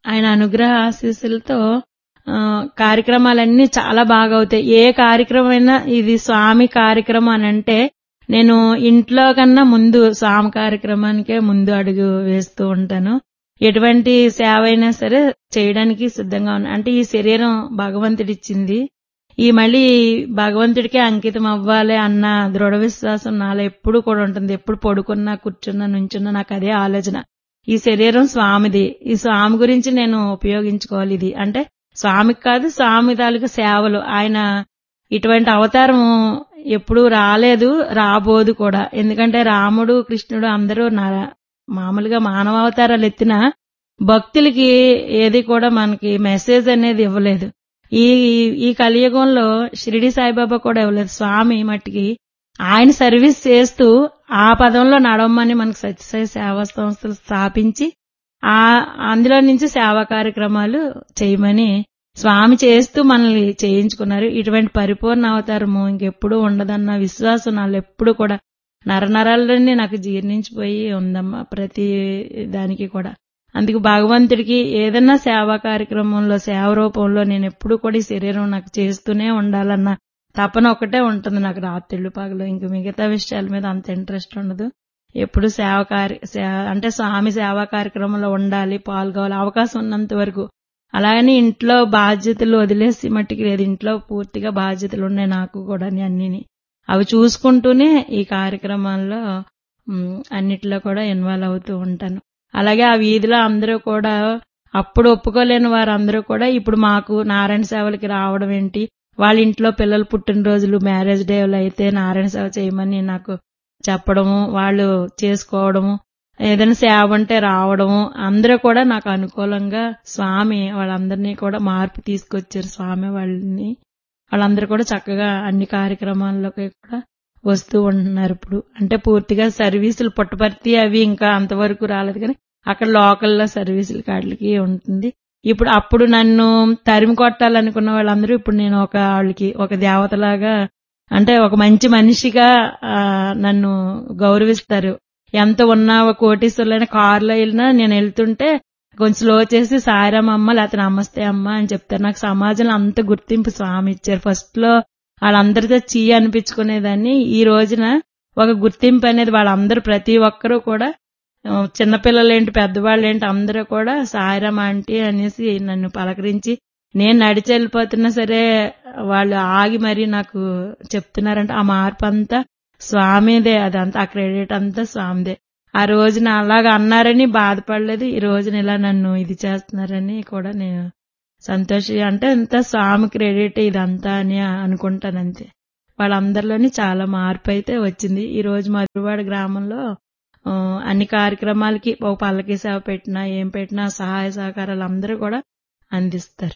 ఆయన అనుగ్రహ ఆశీస్సులతో ఆ, కార్యక్రమాలన్నీ చాలా బాగా అవుతాయి ఏ కార్యక్రమం అయినా ఇది స్వామి కార్యక్రమం అని అంటే నేను ఇంట్లో కన్నా ముందు స్వామి కార్యక్రమానికే ముందు అడుగు వేస్తూ ఉంటాను ఎటువంటి సేవ అయినా సరే చేయడానికి సిద్ధంగా ఉన్నా అంటే ఈ శరీరం భగవంతుడిచ్చింది ఈ మళ్ళీ భగవంతుడికే అంకితం అవ్వాలి అన్న దృఢ విశ్వాసం నాలో ఎప్పుడు కూడా ఉంటుంది ఎప్పుడు పడుకున్నా కూర్చున్నా నుంచున్నా నాకు అదే ఆలోచన ఈ శరీరం స్వామిది ఈ స్వామి గురించి నేను ఉపయోగించుకోవాలి ఇది అంటే స్వామికి కాదు స్వామి తాలూకు సేవలు ఆయన ఇటువంటి అవతారం ఎప్పుడూ రాలేదు రాబోదు కూడా ఎందుకంటే రాముడు కృష్ణుడు అందరూ నా- మామూలుగా మానవ అవతారాలు ఎత్తిన భక్తులకి ఏది కూడా మనకి మెసేజ్ అనేది ఇవ్వలేదు ఈ ఈ కలియుగంలో షిరిడి సాయిబాబా కూడా ఇవ్వలేదు స్వామి మట్టికి ఆయన సర్వీస్ చేస్తూ ఆ పదంలో నడవమని మనకు సత్యసాయి సేవా సంస్థలు స్థాపించి ఆ అందులో నుంచి సేవా కార్యక్రమాలు చేయమని స్వామి చేస్తూ మనల్ని చేయించుకున్నారు ఇటువంటి పరిపూర్ణ అవతారము ఇంకెప్పుడు ఉండదన్న విశ్వాసం నాలో ఎప్పుడు కూడా నరనరాల్లోనే నాకు జీర్ణించిపోయి ఉందమ్మా ప్రతి దానికి కూడా అందుకు భగవంతుడికి ఏదన్నా సేవా కార్యక్రమంలో సేవ రూపంలో నేను ఎప్పుడు కూడా ఈ శరీరం నాకు చేస్తూనే ఉండాలన్న తపన ఒకటే ఉంటుంది నాకు రాత్రిళ్ళు పగలు ఇంక మిగతా విషయాల మీద అంత ఇంట్రెస్ట్ ఉండదు ఎప్పుడు సేవ కార్య సే- అంటే స్వామి సేవా కార్యక్రమంలో ఉండాలి పాల్గొవాలి అవకాశం ఉన్నంత వరకు అలాగని ఇంట్లో బాధ్యతలు వదిలేసి మట్టికి లేదు ఇంట్లో పూర్తిగా బాధ్యతలు ఉన్నాయి నాకు కూడా అన్నిని అవి చూసుకుంటూనే ఈ కార్యక్రమాల్లో ఉమ్, అన్నిట్లో కూడా ఇన్వాల్వ్ అవుతూ ఉంటాను అలాగే ఆ వీధిలో అందరూ కూడా అప్పుడు ఒప్పుకోలేని వారందరూ కూడా ఇప్పుడు మాకు నారాయణ సేవలకి రావడం ఏంటి వాళ్ళ ఇంట్లో పిల్లలు పుట్టినరోజులు మ్యారేజ్ డేలు అయితే నారాయణ సేవ చేయమని నాకు చెప్పడము వాళ్ళు చేసుకోవడము ఏదైనా సేవ అంటే రావడము అందరూ కూడా నాకు అనుకూలంగా స్వామి వాళ్ళందరినీ కూడా మార్పు తీసుకొచ్చారు స్వామి వాళ్ళని వాళ్ళందరూ కూడా చక్కగా అన్ని కార్యక్రమాల్లోకి కూడా వస్తూ ఉంటున్నారు ఇప్పుడు అంటే పూర్తిగా సర్వీసులు పుట్టపర్తి అవి ఇంకా అంతవరకు రాలేదు కానీ అక్కడ లోకల్లో సర్వీసుల కాడికి ఉంటుంది ఇప్పుడు అప్పుడు నన్ను తరిమి కొట్టాలనుకున్న వాళ్ళందరూ ఇప్పుడు నేను ఒక వాళ్ళకి ఒక దేవతలాగా అంటే ఒక మంచి మనిషిగా ఆ, నన్ను గౌరవిస్తారు ఎంత ఉన్నా ఒక కోటీశ్వరులైన కారులో వెళ్ళినా నేను వెళ్తుంటే కొంచెం స్లో చేసి సాయరామమ్మ లేకపోతే నమస్తే అమ్మ అని చెప్తారు నాకు సమాజంలో అంత గుర్తింపు స్వామి ఇచ్చారు ఫస్ట్ లో వాళ్ళందరితో చీ అనిపించుకునేదాన్ని ఈ రోజున ఒక గుర్తింపు అనేది వాళ్ళందరూ ప్రతి ఒక్కరూ కూడా ఆ, చిన్నపిల్లలేంటి పెద్దవాళ్ళేంటి అందరూ కూడా సాయిరామ్ ఆంటీ అనేసి నన్ను పలకరించి నేను నడిచి వెళ్ళిపోతున్నా సరే వాళ్ళు ఆగి మరి నాకు చెప్తున్నారంటే ఆ మార్పు అంతా స్వామిదే అదంతా ఆ క్రెడిట్ అంతా స్వామిదే ఆ రోజున అలాగ అన్నారని బాధపడలేదు ఈ రోజున ఇలా నన్ను ఇది చేస్తున్నారని కూడా నేను సంతోషి అంటే అంతా స్వామి క్రెడిట్ ఇదంతా అని అనుకుంటాను అంతే వాళ్ళందరిలోని చాలా మార్పు అయితే వచ్చింది ఈ రోజు మధురవాడ గ్రామంలో ఆ, అన్ని కార్యక్రమాలకి ఒక పల్లకి సేవ పెట్టినా ఏం పెట్టినా సహాయ సహకారాలు అందరూ కూడా అందిస్తారు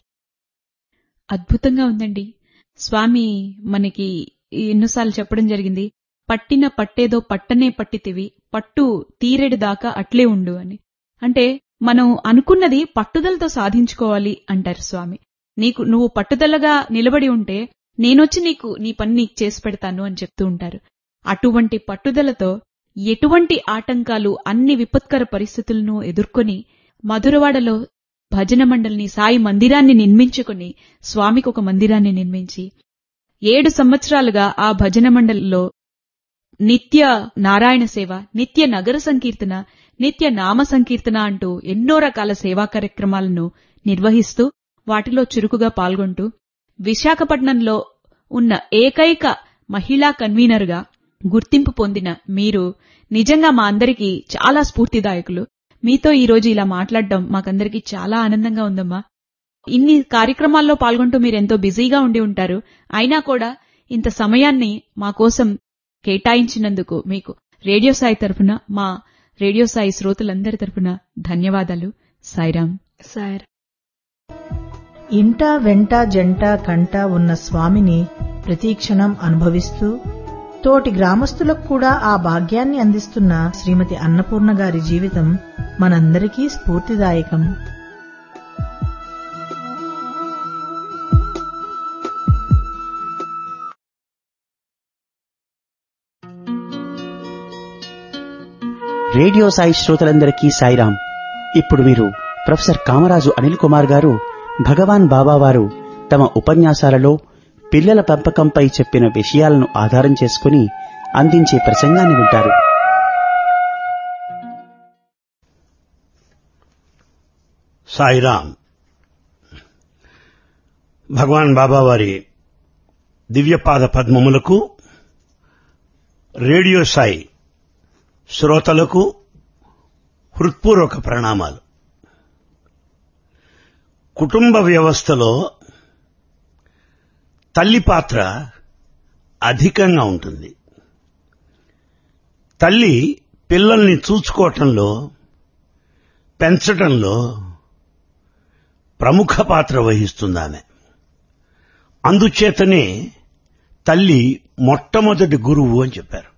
అద్భుతంగా ఉందండి స్వామి మనకి ఎన్నోసార్లు చెప్పడం జరిగింది పట్టిన పట్టేదో పట్టనే పట్టితివి పట్టు తీరెడు దాకా అట్లే ఉండు అని అంటే మనం అనుకున్నది పట్టుదలతో సాధించుకోవాలి అంటారు స్వామి నీకు నువ్వు పట్టుదలగా నిలబడి ఉంటే నేనొచ్చి నీకు నీ పని నీకు చేసి పెడతాను అని చెప్తూ ఉంటారు అటువంటి పట్టుదలతో ఎటువంటి ఆటంకాలు అన్ని విపత్కర పరిస్థితులను ఎదుర్కొని మధురవాడలో భజన మండలిని సాయి మందిరాన్ని నిర్మించుకుని స్వామికి ఒక మందిరాన్ని నిర్మించి ఏడు సంవత్సరాలుగా ఆ భజన మండలిలో నిత్య నారాయణ సేవ నిత్య నగర సంకీర్తన నిత్య నామ సంకీర్తన అంటూ ఎన్నో రకాల సేవా కార్యక్రమాలను నిర్వహిస్తూ వాటిలో చురుకుగా పాల్గొంటూ విశాఖపట్నంలో ఉన్న ఏకైక మహిళా కన్వీనర్గా గుర్తింపు పొందిన మీరు నిజంగా మా అందరికీ చాలా స్ఫూర్తిదాయకులు మీతో ఈ రోజు ఇలా మాట్లాడడం మాకందరికీ చాలా ఆనందంగా ఉందమ్మా ఇన్ని కార్యక్రమాల్లో పాల్గొంటూ మీరు ఎంతో బిజీగా ఉండి ఉంటారు అయినా కూడా ఇంత సమయాన్ని మా కోసం కేటాయించినందుకు మీకు రేడియో సాయి తరఫున మా రేడియో సాయి శ్రోతలందరి తరఫున ధన్యవాదాలు సాయిరాం సార్ ఇంట వెంట జంట కంట ఉన్న స్వామిని ప్రతీక్షణం అనుభవిస్తూ తోటి గ్రామస్తులకు కూడా ఆ భాగ్యాన్ని అందిస్తున్న శ్రీమతి అన్నపూర్ణ గారి జీవితం మనందరికీ స్ఫూర్తిదాయకం రేడియో సాయి శ్రోతలందరికీ సాయిరాం ఇప్పుడు మీరు ప్రొఫెసర్ కామరాజు అనిల్ కుమార్ గారు భగవాన్ బాబా వారు తమ ఉపన్యాసాలలో పిల్లల పెంపకంపై చెప్పిన విషయాలను ఆధారం చేసుకుని అందించే ప్రసంగాన్ని వింటారు సాయిరామ్ భగవాన్ బాబా వారి దివ్యపాద పద్మములకు రేడియో సాయి శ్రోతలకు హృత్పూర్వక ప్రణామాలు కుటుంబ వ్యవస్థలో తల్లి పాత్ర అధికంగా ఉంటుంది తల్లి పిల్లల్ని చూసుకోవటంలో పెంచటంలో ప్రముఖ పాత్ర వహిస్తుంది ఆమె అందుచేతనే తల్లి మొట్టమొదటి గురువు అని చెప్పారు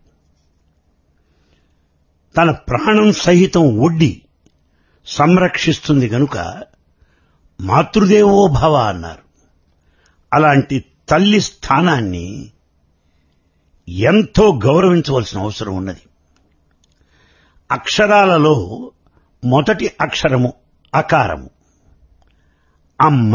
తన ప్రాణం సహితం ఒడ్డి సంరక్షిస్తుంది గనుక మాతృదేవో భవ అన్నారు అలాంటి తల్లి స్థానాన్ని ఎంతో గౌరవించవలసిన అవసరం ఉన్నది అక్షరాలలో మొదటి అక్షరము అకారము అమ్మ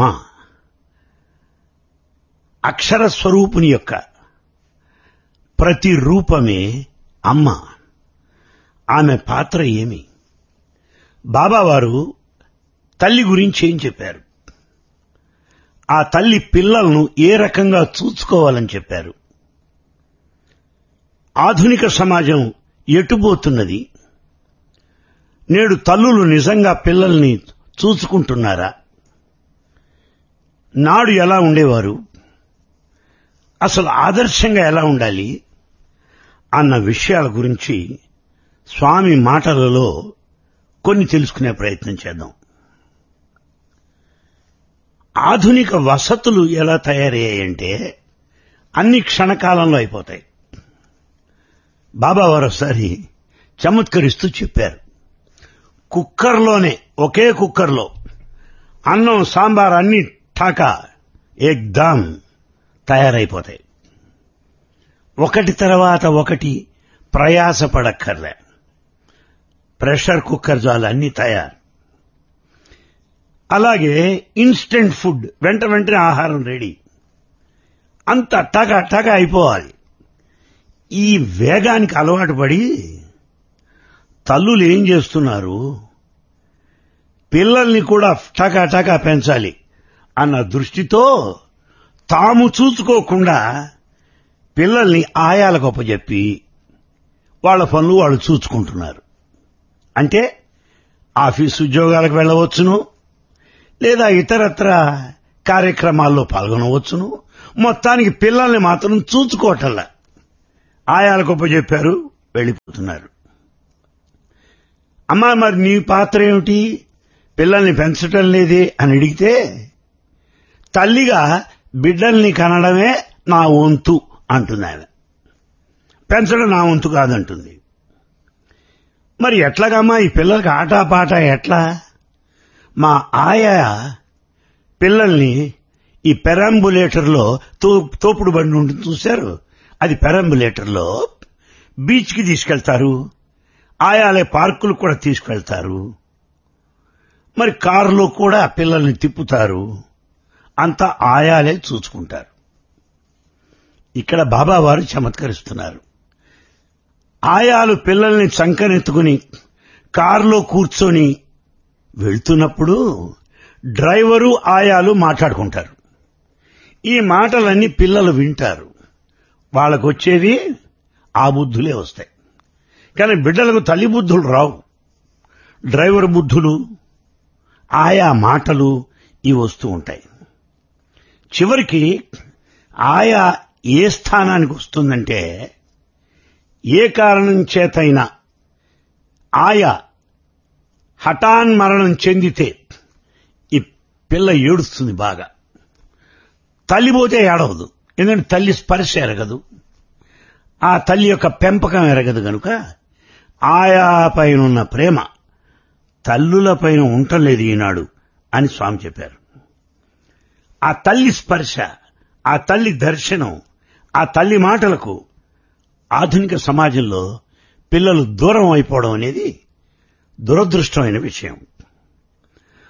అక్షర స్వరూపుని యొక్క ప్రతి రూపమే అమ్మ ఆమె పాత్ర ఏమి బాబావారు తల్లి గురించి ఏం చెప్పారు ఆ తల్లి పిల్లలను ఏ రకంగా చూసుకోవాలని చెప్పారు ఆధునిక సమాజం ఎటుపోతున్నది నేడు తల్లులు నిజంగా పిల్లల్ని చూసుకుంటున్నారా నాడు ఎలా ఉండేవారు అసలు ఆదర్శంగా ఎలా ఉండాలి అన్న విషయాల గురించి స్వామి మాటలలో కొన్ని తెలుసుకునే ప్రయత్నం చేద్దాం ఆధునిక వసతులు ఎలా తయారయ్యాయంటే అన్ని క్షణకాలంలో అయిపోతాయి బాబా వారు ఒకసారి చమత్కరిస్తూ చెప్పారు కుక్కర్లోనే ఒకే కుక్కర్లో అన్నం సాంబార్ అన్ని ఠాకా ఎగ్దాం తయారైపోతాయి ఒకటి తర్వాత ఒకటి ప్రయాసపడక్కర్లే ప్రెషర్ కుక్కర్ జాలు అన్ని తయారు అలాగే ఇన్స్టెంట్ ఫుడ్ వెంట వెంటనే ఆహారం రెడీ అంత టక టక అయిపోవాలి ఈ వేగానికి అలవాటు పడి తల్లులు ఏం చేస్తున్నారు పిల్లల్ని కూడా టకా టకా పెంచాలి అన్న దృష్టితో తాము చూసుకోకుండా పిల్లల్ని ఆయాలకు అప్పచెప్పి వాళ్ళ పనులు వాళ్ళు చూసుకుంటున్నారు అంటే ఆఫీస్ ఉద్యోగాలకు వెళ్ళవచ్చును లేదా ఇతరత్ర కార్యక్రమాల్లో పాల్గొనవచ్చును మొత్తానికి పిల్లల్ని మాత్రం చూసుకోవటంలా ఆయాలకు చెప్పారు వెళ్ళిపోతున్నారు అమ్మా మరి నీ పాత్ర ఏమిటి పిల్లల్ని పెంచటం లేదే అని అడిగితే తల్లిగా బిడ్డల్ని కనడమే నా వంతు అంటుంది ఆమె పెంచడం నా వంతు కాదంటుంది మరి ఎట్లాగమ్మా ఈ పిల్లలకి ఆటపాట ఎట్లా మా ఆయా పిల్లల్ని ఈ పెరంబులేటర్లో తో తోపుడు బండి ఉంటుంది చూశారు అది పెరంబులేటర్లో బీచ్కి తీసుకెళ్తారు ఆయాలే పార్కులు కూడా తీసుకెళ్తారు మరి కారులో కూడా పిల్లల్ని తిప్పుతారు అంతా ఆయాలే చూసుకుంటారు ఇక్కడ బాబా వారు చమత్కరిస్తున్నారు ఆయాలు పిల్లల్ని చంకనెత్తుకుని కారులో కూర్చొని వెళ్తున్నప్పుడు డ్రైవరు ఆయాలు మాట్లాడుకుంటారు ఈ మాటలన్నీ పిల్లలు వింటారు వాళ్ళకు వచ్చేవి ఆ బుద్ధులే వస్తాయి కానీ బిడ్డలకు తల్లి బుద్ధులు రావు డ్రైవర్ బుద్ధులు ఆయా మాటలు ఇవి వస్తూ ఉంటాయి చివరికి ఆయా ఏ స్థానానికి వస్తుందంటే ఏ కారణం చేతైనా ఆయా హఠాన్ మరణం చెందితే ఈ పిల్ల ఏడుస్తుంది బాగా తల్లి పోతే ఏడవదు ఎందుకంటే తల్లి స్పర్శ ఎరగదు ఆ తల్లి యొక్క పెంపకం ఎరగదు గనుక ఆయా పైన ప్రేమ తల్లుల పైన ఉండలేదు ఈనాడు అని స్వామి చెప్పారు ఆ తల్లి స్పర్శ ఆ తల్లి దర్శనం ఆ తల్లి మాటలకు ఆధునిక సమాజంలో పిల్లలు దూరం అయిపోవడం అనేది దురదృష్టమైన విషయం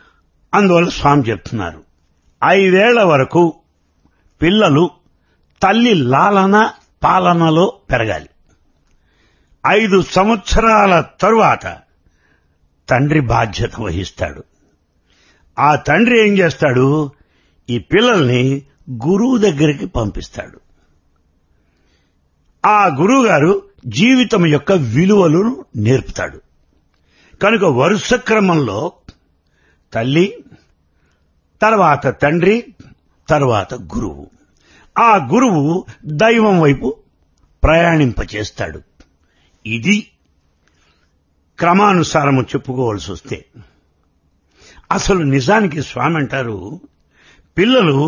అందువల్ల స్వామి చెప్తున్నారు ఐదేళ్ల వరకు పిల్లలు తల్లి లాలన పాలనలో పెరగాలి ఐదు సంవత్సరాల తరువాత తండ్రి బాధ్యత వహిస్తాడు ఆ తండ్రి ఏం చేస్తాడు ఈ పిల్లల్ని గురువు దగ్గరికి పంపిస్తాడు ఆ గురువు గారు జీవితం యొక్క విలువలను నేర్పుతాడు కనుక వరుస క్రమంలో తల్లి తర్వాత తండ్రి తర్వాత గురువు ఆ గురువు దైవం వైపు ప్రయాణింపచేస్తాడు ఇది క్రమానుసారము చెప్పుకోవాల్సి వస్తే అసలు నిజానికి స్వామి అంటారు పిల్లలు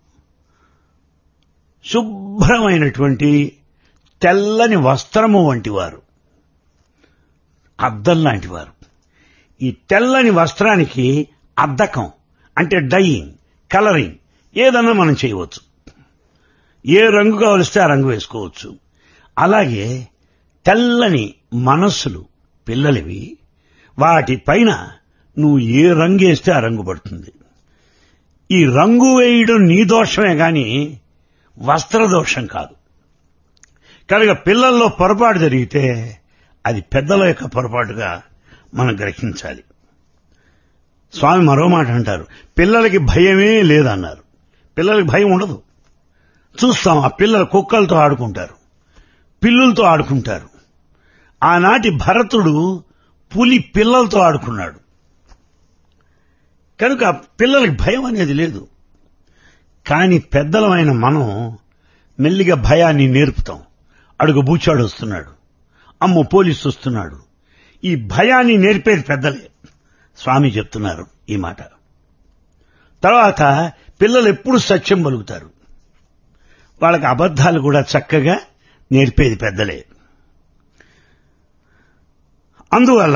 శుభ్రమైనటువంటి తెల్లని వస్త్రము వంటి వారు అద్దం లాంటి వారు ఈ తెల్లని వస్త్రానికి అద్దకం అంటే డయింగ్ కలరింగ్ ఏదన్నా మనం చేయవచ్చు ఏ రంగు కావలిస్తే ఆ రంగు వేసుకోవచ్చు అలాగే తెల్లని మనస్సులు పిల్లలివి వాటి పైన నువ్వు ఏ రంగు వేస్తే ఆ రంగు పడుతుంది ఈ రంగు వేయడం నీ దోషమే గాని వస్త్ర దోషం కాదు కనుక పిల్లల్లో పొరపాటు జరిగితే అది పెద్దల యొక్క పొరపాటుగా మనం గ్రహించాలి స్వామి మరో మాట అంటారు పిల్లలకి భయమే లేదన్నారు పిల్లలకి భయం ఉండదు చూస్తాం ఆ పిల్లలు కుక్కలతో ఆడుకుంటారు పిల్లులతో ఆడుకుంటారు ఆనాటి భరతుడు పులి పిల్లలతో ఆడుకున్నాడు కనుక పిల్లలకి భయం అనేది లేదు కానీ పెద్దలమైన మనం మెల్లిగా భయాన్ని నేర్పుతాం అడుగు బూచాడు వస్తున్నాడు అమ్మో పోలీసు వస్తున్నాడు ఈ భయాన్ని నేర్పేది పెద్దలే స్వామి చెప్తున్నారు ఈ మాట తర్వాత పిల్లలు ఎప్పుడు సత్యం పలుకుతారు వాళ్ళకి అబద్ధాలు కూడా చక్కగా నేర్పేది పెద్దలే అందువల్ల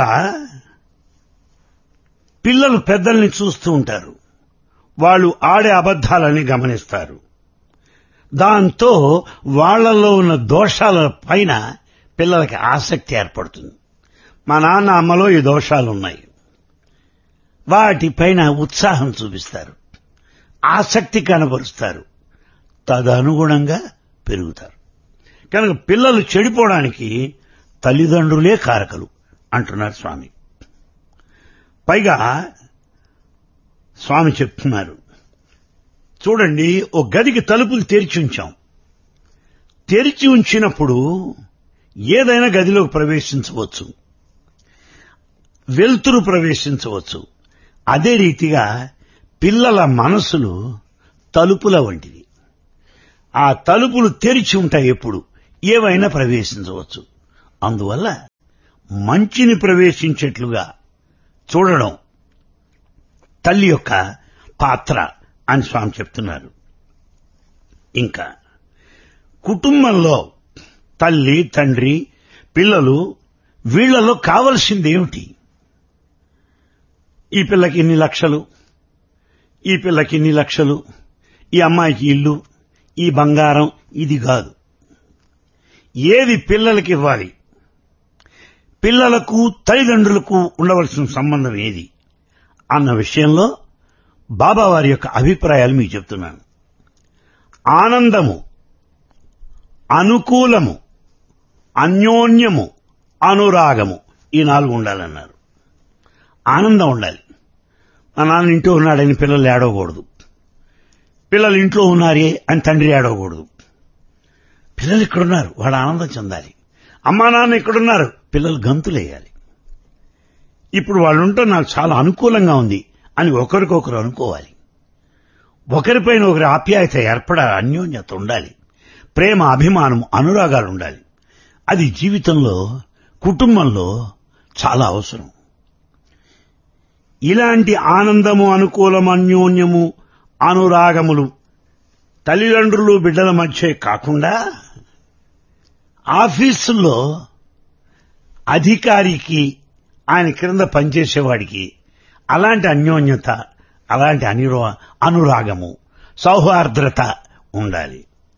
పిల్లలు పెద్దల్ని చూస్తూ ఉంటారు వాళ్ళు ఆడే అబద్ధాలని గమనిస్తారు దాంతో వాళ్లలో ఉన్న దోషాల పైన పిల్లలకి ఆసక్తి ఏర్పడుతుంది మా నాన్న అమ్మలో ఈ దోషాలు ఉన్నాయి వాటిపైన ఉత్సాహం చూపిస్తారు ఆసక్తి కనబరుస్తారు తదనుగుణంగా పెరుగుతారు కనుక పిల్లలు చెడిపోవడానికి తల్లిదండ్రులే కారకలు అంటున్నారు స్వామి పైగా స్వామి చెప్తున్నారు చూడండి ఓ గదికి తలుపులు తెరిచి ఉంచాం తెరిచి ఉంచినప్పుడు ఏదైనా గదిలోకి ప్రవేశించవచ్చు వెలుతురు ప్రవేశించవచ్చు అదే రీతిగా పిల్లల మనసులు తలుపుల వంటివి ఆ తలుపులు తెరిచి ఉంటాయి ఎప్పుడు ఏవైనా ప్రవేశించవచ్చు అందువల్ల మంచిని ప్రవేశించేట్లుగా చూడడం తల్లి యొక్క పాత్ర అని స్వామి చెప్తున్నారు ఇంకా కుటుంబంలో తల్లి తండ్రి పిల్లలు వీళ్లలో కావలసింది ఏమిటి ఈ పిల్లకి ఇన్ని లక్షలు ఈ పిల్లకి ఇన్ని లక్షలు ఈ అమ్మాయికి ఇల్లు ఈ బంగారం ఇది కాదు ఏది పిల్లలకి ఇవ్వాలి పిల్లలకు తల్లిదండ్రులకు ఉండవలసిన సంబంధం ఏది అన్న విషయంలో బాబా వారి యొక్క అభిప్రాయాలు మీకు చెప్తున్నాను ఆనందము అనుకూలము అన్యోన్యము అనురాగము ఈ నాలుగు ఉండాలన్నారు ఆనందం ఉండాలి మా నాన్న ఇంట్లో ఉన్నాడని పిల్లలు ఏడవకూడదు పిల్లలు ఇంట్లో ఉన్నారే అని తండ్రి ఏడవకూడదు పిల్లలు ఇక్కడున్నారు వాడు ఆనందం చెందాలి అమ్మా నాన్న ఇక్కడున్నారు పిల్లలు గంతులేయాలి ఇప్పుడు వాళ్ళు ఉంటే నాకు చాలా అనుకూలంగా ఉంది అని ఒకరికొకరు అనుకోవాలి ఒకరిపైన ఒకరి ఆప్యాయత ఏర్పడాలి అన్యోన్యత ఉండాలి ప్రేమ అభిమానం అనురాగాలు ఉండాలి అది జీవితంలో కుటుంబంలో చాలా అవసరం ఇలాంటి ఆనందము అనుకూలం అన్యోన్యము అనురాగములు తల్లిదండ్రులు బిడ్డల మధ్య కాకుండా ఆఫీసుల్లో అధికారికి ఆయన క్రింద పనిచేసేవాడికి అలాంటి అన్యోన్యత అలాంటి అనిరో అనురాగము సౌహార్ద్రత ఉండాలి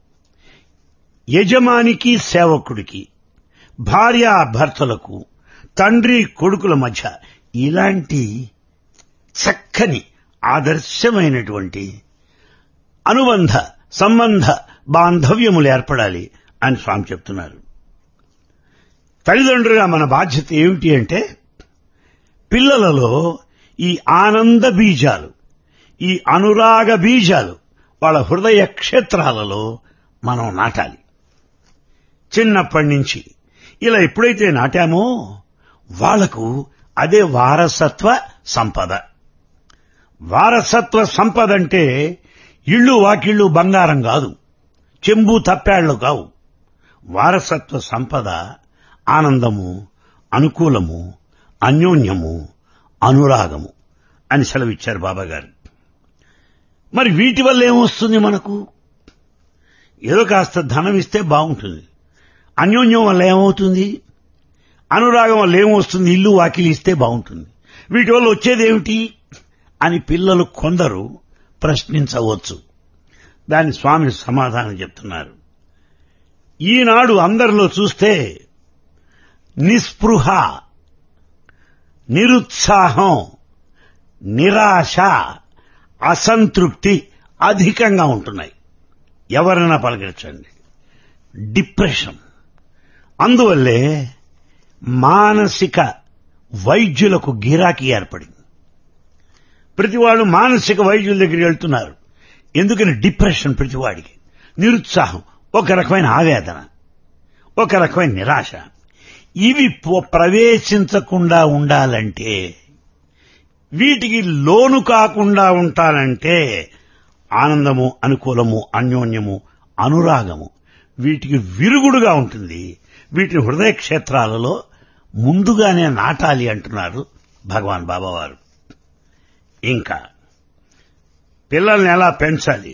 యజమానికి సేవకుడికి భార్య భర్తలకు తండ్రి కొడుకుల మధ్య ఇలాంటి చక్కని ఆదర్శమైనటువంటి అనుబంధ సంబంధ బాంధవ్యములు ఏర్పడాలి అని స్వామి చెప్తున్నారు తల్లిదండ్రులుగా మన బాధ్యత ఏమిటి అంటే పిల్లలలో ఈ ఆనంద బీజాలు ఈ అనురాగ బీజాలు వాళ్ళ హృదయ క్షేత్రాలలో మనం నాటాలి చిన్నప్పటి నుంచి ఇలా ఎప్పుడైతే నాటామో వాళ్లకు అదే వారసత్వ సంపద వారసత్వ సంపద అంటే ఇళ్ళు వాకిళ్ళు బంగారం కాదు చెంబు తప్పాళ్లు కావు వారసత్వ సంపద ఆనందము అనుకూలము అన్యోన్యము అనురాగము అని సెలవిచ్చారు బాబాగారు మరి వీటి వల్ల ఏమొస్తుంది మనకు ఏదో కాస్త ధనం ఇస్తే బాగుంటుంది అన్యోన్యం వల్ల ఏమవుతుంది అనురాగం వల్ల ఏమొస్తుంది ఇల్లు వాకిలి ఇస్తే బాగుంటుంది వీటి వల్ల వచ్చేది ఏమిటి అని పిల్లలు కొందరు ప్రశ్నించవచ్చు దాని స్వామి సమాధానం చెప్తున్నారు ఈనాడు అందరిలో చూస్తే నిస్పృహ నిరుత్సాహం నిరాశ అసంతృప్తి అధికంగా ఉంటున్నాయి ఎవరైనా పలకరించండి డిప్రెషన్ అందువల్లే మానసిక వైద్యులకు గిరాకీ ఏర్పడింది ప్రతి వాళ్ళు మానసిక వైద్యుల దగ్గరికి వెళ్తున్నారు ఎందుకని డిప్రెషన్ ప్రతివాడికి నిరుత్సాహం ఒక రకమైన ఆవేదన ఒక రకమైన నిరాశ ఇవి పో- ప్రవేశించకుండా ఉండాలంటే వీటికి లోను కాకుండా ఉంటానంటే ఆనందము అనుకూలము అన్యోన్యము అనురాగము వీటికి విరుగుడుగా ఉంటుంది వీటిని హృదయ క్షేత్రాలలో ముందుగానే నాటాలి అంటున్నారు భగవాన్ బాబావారు ఇంకా పిల్లల్ని ఎలా పెంచాలి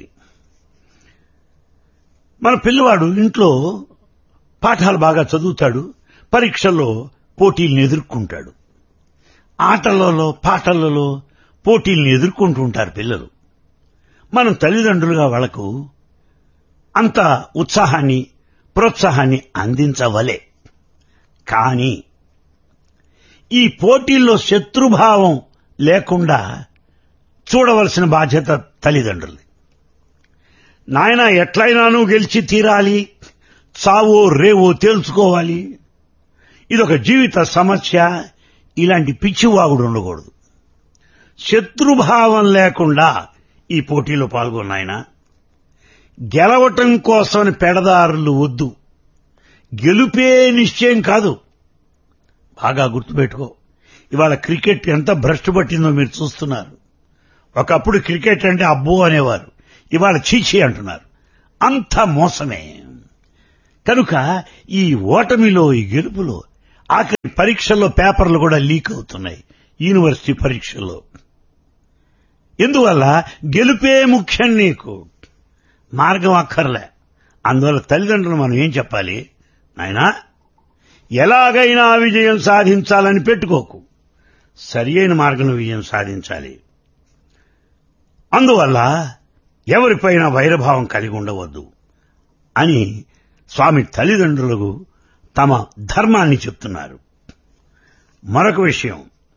మన పిల్లవాడు ఇంట్లో పాఠాలు బాగా చదువుతాడు పరీక్షల్లో పోటీల్ని ఎదుర్కొంటాడు ఆటలలో పాటలలో పోటీల్ని ఎదుర్కొంటూ ఉంటారు పిల్లలు మనం తల్లిదండ్రులుగా వాళ్లకు అంత ఉత్సాహాన్ని ప్రోత్సాహాన్ని అందించవలే కానీ ఈ పోటీల్లో శత్రుభావం లేకుండా చూడవలసిన బాధ్యత తల్లిదండ్రులది నాయన ఎట్లయినాను గెలిచి తీరాలి చావో రేవో తేల్చుకోవాలి ఇదొక జీవిత సమస్య ఇలాంటి పిచ్చివాగుడు ఉండకూడదు శత్రుభావం లేకుండా ఈ పోటీలో పాల్గొన్నాయన గెలవటం కోసం పెడదారులు వద్దు గెలుపే నిశ్చయం కాదు బాగా గుర్తుపెట్టుకో ఇవాళ క్రికెట్ ఎంత భ్రష్టు పట్టిందో మీరు చూస్తున్నారు ఒకప్పుడు క్రికెట్ అంటే అబ్బో అనేవారు ఇవాళ చీచి అంటున్నారు అంత మోసమే కనుక ఈ ఓటమిలో ఈ గెలుపులో ఆఖరి పరీక్షల్లో పేపర్లు కూడా లీక్ అవుతున్నాయి యూనివర్సిటీ పరీక్షల్లో ఎందువల్ల గెలుపే ముఖ్యం నీకు మార్గం అక్కర్లే అందువల్ల తల్లిదండ్రులు మనం ఏం చెప్పాలి నాయనా ఎలాగైనా విజయం సాధించాలని పెట్టుకోకు సరి అయిన మార్గంలో విజయం సాధించాలి అందువల్ల ఎవరిపైన వైరభావం కలిగి ఉండవద్దు అని స్వామి తల్లిదండ్రులకు తమ ధర్మాన్ని చెప్తున్నారు మరొక విషయం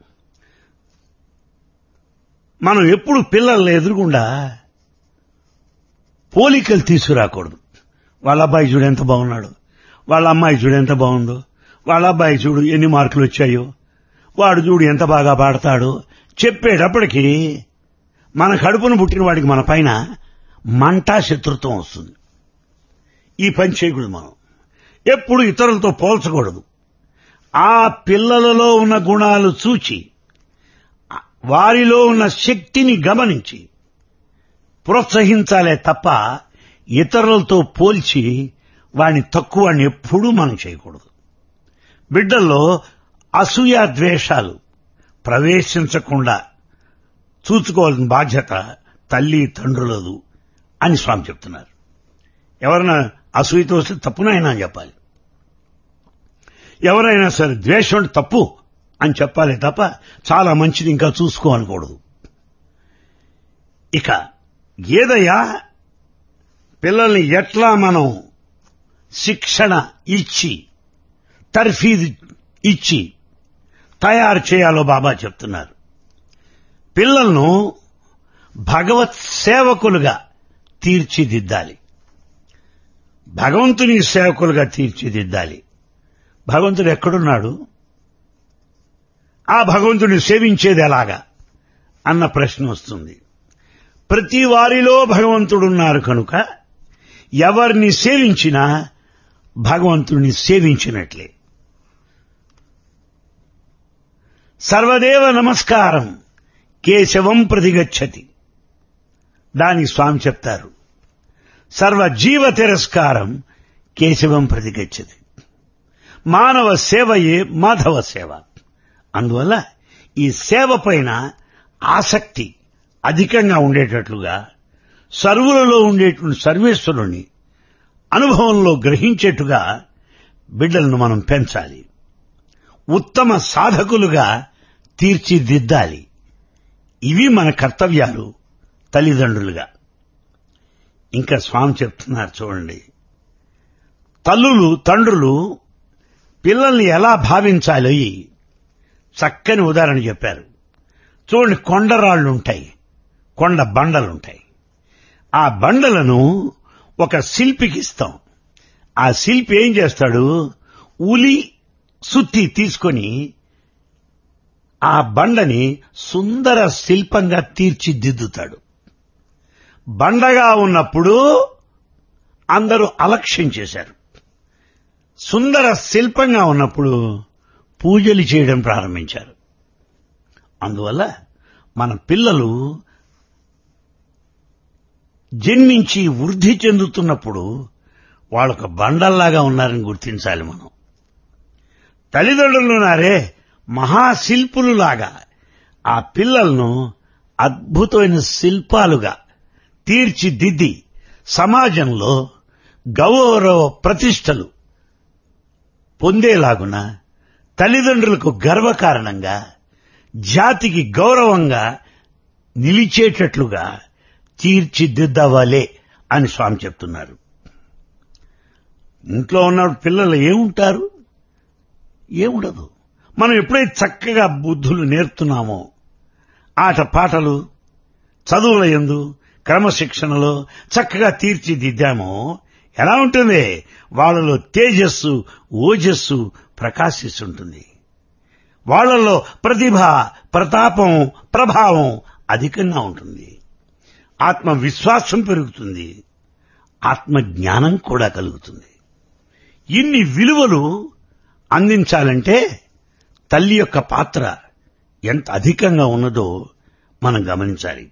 మనం ఎప్పుడు పిల్లల్ని ఎదురుగుండా పోలికలు తీసుకురాకూడదు వాళ్ళ అబ్బాయి చూడు ఎంత బాగున్నాడు వాళ్ళ అమ్మాయి చూడు ఎంత బాగుందో వాళ్ళ అబ్బాయి చూడు ఎన్ని మార్కులు వచ్చాయో వాడు చూడు ఎంత బాగా పాడతాడో చెప్పేటప్పటికి మన కడుపును పుట్టిన వాడికి మన పైన మంట శత్రుత్వం వస్తుంది ఈ పని చేయకూడదు మనం ఎప్పుడు ఇతరులతో పోల్చకూడదు ఆ పిల్లలలో ఉన్న గుణాలు చూచి వారిలో ఉన్న శక్తిని గమనించి ప్రోత్సహించాలే తప్ప ఇతరులతో పోల్చి వాడిని తక్కువని ఎప్పుడూ మనం చేయకూడదు బిడ్డల్లో అసూయ ద్వేషాలు ప్రవేశించకుండా చూసుకోవాల్సిన బాధ్యత తల్లి తండ్రులదు అని స్వామి చెప్తున్నారు ఎవరైనా అసూయతో వస్తే తప్పునైనా అని చెప్పాలి ఎవరైనా సరే ద్వేషం అంటే తప్పు అని చెప్పాలి తప్ప చాలా మంచిది ఇంకా చూసుకో అనకూడదు ఇక ఏదయ్యా పిల్లల్ని ఎట్లా మనం శిక్షణ ఇచ్చి తర్ఫీదు ఇచ్చి తయారు చేయాలో బాబా చెప్తున్నారు పిల్లలను భగవత్ సేవకులుగా తీర్చిదిద్దాలి భగవంతుని సేవకులుగా తీర్చిదిద్దాలి భగవంతుడు ఎక్కడున్నాడు ఆ భగవంతుని సేవించేది ఎలాగా అన్న ప్రశ్న వస్తుంది ప్రతి వారిలో భగవంతుడున్నారు కనుక ఎవరిని సేవించినా భగవంతుడిని సేవించినట్లే సర్వదేవ నమస్కారం కేశవం ప్రతిగచ్చతి దానికి స్వామి చెప్తారు సర్వజీవ తిరస్కారం కేశవం ప్రతిగచ్చతి మానవ సేవయే మాధవ సేవ అందువల్ల ఈ సేవ పైన ఆసక్తి అధికంగా ఉండేటట్లుగా సర్వులలో ఉండేటువంటి సర్వేశ్వరుని అనుభవంలో గ్రహించేట్టుగా బిడ్డలను మనం పెంచాలి ఉత్తమ సాధకులుగా తీర్చిదిద్దాలి ఇవి మన కర్తవ్యాలు తల్లిదండ్రులుగా ఇంకా స్వామి చెప్తున్నారు చూడండి తల్లులు తండ్రులు పిల్లల్ని ఎలా భావించాలో చక్కని ఉదాహరణ చెప్పారు చూడండి కొండరాళ్లు ఉంటాయి కొండ బండలుంటాయి ఆ బండలను ఒక శిల్పికి ఇస్తాం ఆ శిల్పి ఏం చేస్తాడు ఉలి సుత్తి తీసుకొని ఆ బండని సుందర శిల్పంగా తీర్చిదిద్దుతాడు బండగా ఉన్నప్పుడు అందరూ అలక్ష్యం చేశారు సుందర శిల్పంగా ఉన్నప్పుడు పూజలు చేయడం ప్రారంభించారు అందువల్ల మన పిల్లలు జన్మించి వృద్ధి చెందుతున్నప్పుడు వాళ్ళొక బండల్లాగా ఉన్నారని గుర్తించాలి మనం తల్లిదండ్రులున్నారే మహాశిల్పులులాగా ఆ పిల్లలను అద్భుతమైన శిల్పాలుగా తీర్చిదిద్ది సమాజంలో గౌరవ ప్రతిష్టలు పొందేలాగున తల్లిదండ్రులకు గర్వకారణంగా జాతికి గౌరవంగా నిలిచేటట్లుగా తీర్చిదిద్దవాలే అని స్వామి చెప్తున్నారు ఇంట్లో ఉన్న పిల్లలు ఏముంటారు ఏముండదు మనం ఎప్పుడైతే చక్కగా బుద్ధులు నేర్పుతున్నామో ఆట పాటలు చదువుల ఎందు క్రమశిక్షణలో చక్కగా తీర్చిదిద్దామో ఎలా ఉంటుంది వాళ్ళలో తేజస్సు ఓజస్సు ప్రకాశిస్తుంటుంది వాళ్ళలో ప్రతిభ ప్రతాపం ప్రభావం అధికంగా ఉంటుంది ఆత్మవిశ్వాసం పెరుగుతుంది ఆత్మజ్ఞానం కూడా కలుగుతుంది ఇన్ని విలువలు అందించాలంటే తల్లి యొక్క పాత్ర ఎంత అధికంగా ఉన్నదో మనం గమనించాలి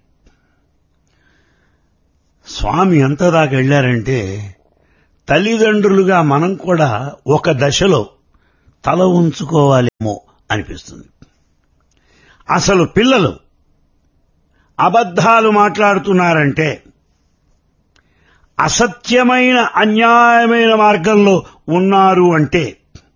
స్వామి ఎంత దాకా వెళ్ళారంటే తల్లిదండ్రులుగా మనం కూడా ఒక దశలో తల ఉంచుకోవాలేమో అనిపిస్తుంది అసలు పిల్లలు అబద్ధాలు మాట్లాడుతున్నారంటే అసత్యమైన అన్యాయమైన మార్గంలో ఉన్నారు అంటే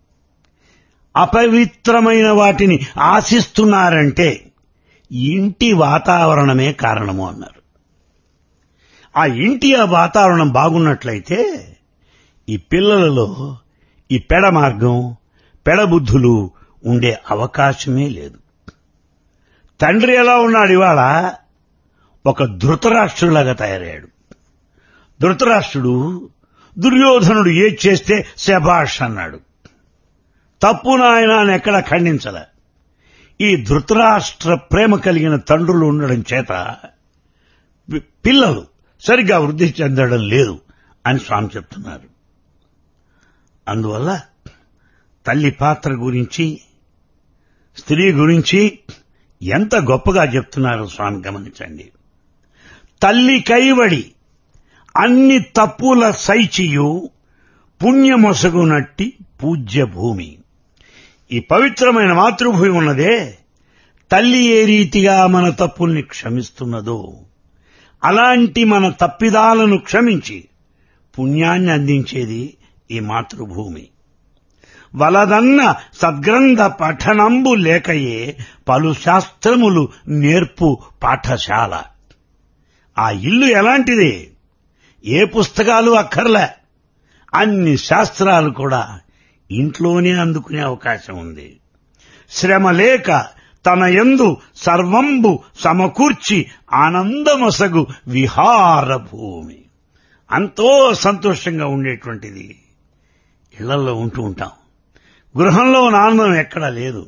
అపవిత్రమైన వాటిని ఆశిస్తున్నారంటే ఇంటి వాతావరణమే కారణము అన్నారు ఆ ఇంటి ఆ వాతావరణం బాగున్నట్లయితే ఈ పిల్లలలో ఈ పెడ మార్గం పెడబుద్ధులు ఉండే అవకాశమే లేదు తండ్రి ఎలా ఉన్నాడు ఇవాళ ఒక ధృతరాష్ట్రులాగా తయారయ్యాడు ధృతరాష్ట్రుడు దుర్యోధనుడు ఏది చేస్తే శభాష్ అన్నాడు తప్పు నాయన అని ఎక్కడ ఖండించలే ఈ ధృతరాష్ట్ర ప్రేమ కలిగిన తండ్రులు ఉండడం చేత పి- పిల్లలు సరిగ్గా వృద్ధి చెందడం లేదు అని స్వామి చెప్తున్నారు అందువల్ల తల్లి పాత్ర గురించి స్త్రీ గురించి ఎంత గొప్పగా చెప్తున్నారో స్వామి గమనించండి తల్లి కైవడి అన్ని తప్పుల సైచియు పుణ్యమొసగునట్టి పూజ్య భూమి ఈ పవిత్రమైన మాతృభూమి ఉన్నదే తల్లి ఏ రీతిగా మన తప్పుల్ని క్షమిస్తున్నదో అలాంటి మన తప్పిదాలను క్షమించి పుణ్యాన్ని అందించేది ఈ మాతృభూమి వలదన్న సద్గ్రంథ పఠనంబు లేకయే పలు శాస్త్రములు నేర్పు పాఠశాల ఆ ఇల్లు ఎలాంటిది ఏ పుస్తకాలు అక్కర్లే అన్ని శాస్త్రాలు కూడా ఇంట్లోనే అందుకునే అవకాశం ఉంది శ్రమ లేక తన యందు సర్వంబు సమకూర్చి ఆనందమసగు విహార భూమి అంతో సంతోషంగా ఉండేటువంటిది ఇళ్లలో ఉంటూ ఉంటాం గృహంలో ఆనందం ఎక్కడా లేదు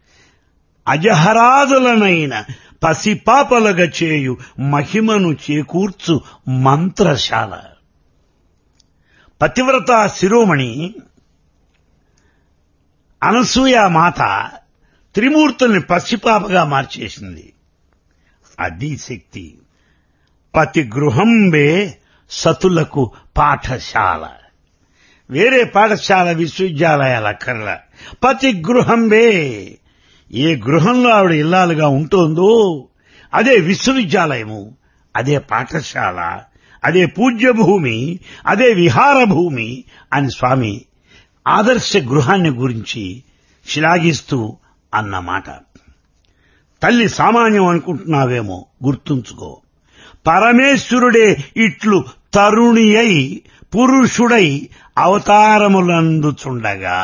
అజహరాదులనైన పసిపాపలగ చేయు మహిమను చేకూర్చు మంత్రశాల పతివ్రత శిరోమణి అనసూయ మాత త్రిమూర్తుల్ని పసిపాపగా మార్చేసింది అది శక్తి పతి గృహంబే సతులకు పాఠశాల వేరే పాఠశాల విశ్వవిద్యాలయాల అక్కర్ల పతి గృహంబే ఏ గృహంలో ఆవిడ ఇల్లాలుగా ఉంటోందో అదే విశ్వవిద్యాలయము అదే పాఠశాల అదే పూజ్య భూమి అదే విహార భూమి అని స్వామి ఆదర్శ గృహాన్ని గురించి శ్లాఘిస్తూ అన్నమాట తల్లి సామాన్యం అనుకుంటున్నావేమో గుర్తుంచుకో పరమేశ్వరుడే ఇట్లు తరుణి అయి పురుషుడై అవతారములందుచుండగా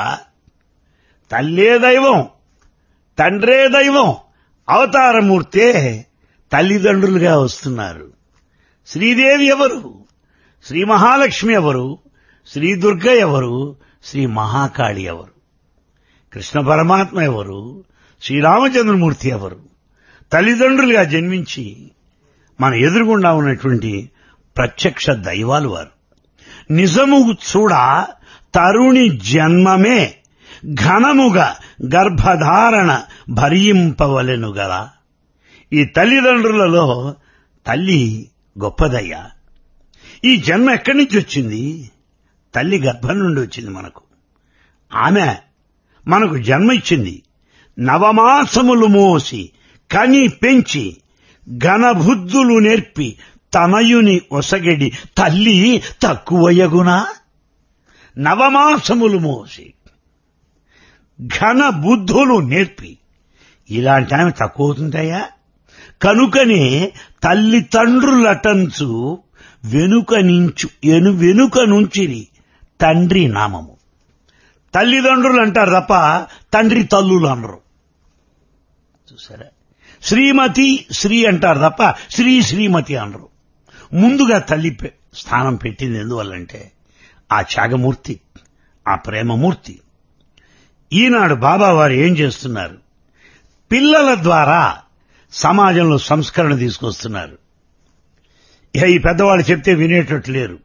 తల్లే దైవం తండ్రే దైవం అవతారమూర్తే తల్లిదండ్రులుగా వస్తున్నారు శ్రీదేవి ఎవరు శ్రీ మహాలక్ష్మి ఎవరు శ్రీ దుర్గ ఎవరు శ్రీ మహాకాళి ఎవరు కృష్ణ పరమాత్మ ఎవరు శ్రీరామచంద్రమూర్తి ఎవరు తల్లిదండ్రులుగా జన్మించి మన ఎదురుగుండా ఉన్నటువంటి ప్రత్యక్ష దైవాలు వారు నిజము చూడ తరుణి జన్మమే ఘనముగా గర్భధారణ భరింపవలెను గల ఈ తల్లిదండ్రులలో తల్లి గొప్పదయ్యా ఈ జన్మ ఎక్కడి నుంచి వచ్చింది తల్లి గర్భం నుండి వచ్చింది మనకు ఆమె మనకు జన్మ ఇచ్చింది నవమాసములు మోసి కని పెంచి ఘనబుద్ధులు నేర్పి తనయుని ఒసగడి తల్లి తక్కువయగునా నవమాసములు మోసి ఘన బుద్ధులు నేర్పి ఇలాంటి ఆమె తక్కువ అవుతుంటాయా కనుకనే తల్లిదండ్రులటంచు వెనుక నించు ఎను వెనుక నుంచిరి తండ్రి నామము తల్లిదండ్రులు అంటారు తప్ప తండ్రి తల్లులు అనరు చూసారా శ్రీమతి శ్రీ అంటారు తప్ప శ్రీ శ్రీమతి అనరు ముందుగా తల్లి పె- స్థానం పెట్టింది ఎందువల్లంటే ఆ త్యాగమూర్తి ఆ ప్రేమమూర్తి ఈనాడు బాబా వారు ఏం చేస్తున్నారు పిల్లల ద్వారా సమాజంలో సంస్కరణ తీసుకొస్తున్నారు ఇక ఈ పెద్దవాళ్ళు చెప్తే వినేటట్టు లేరు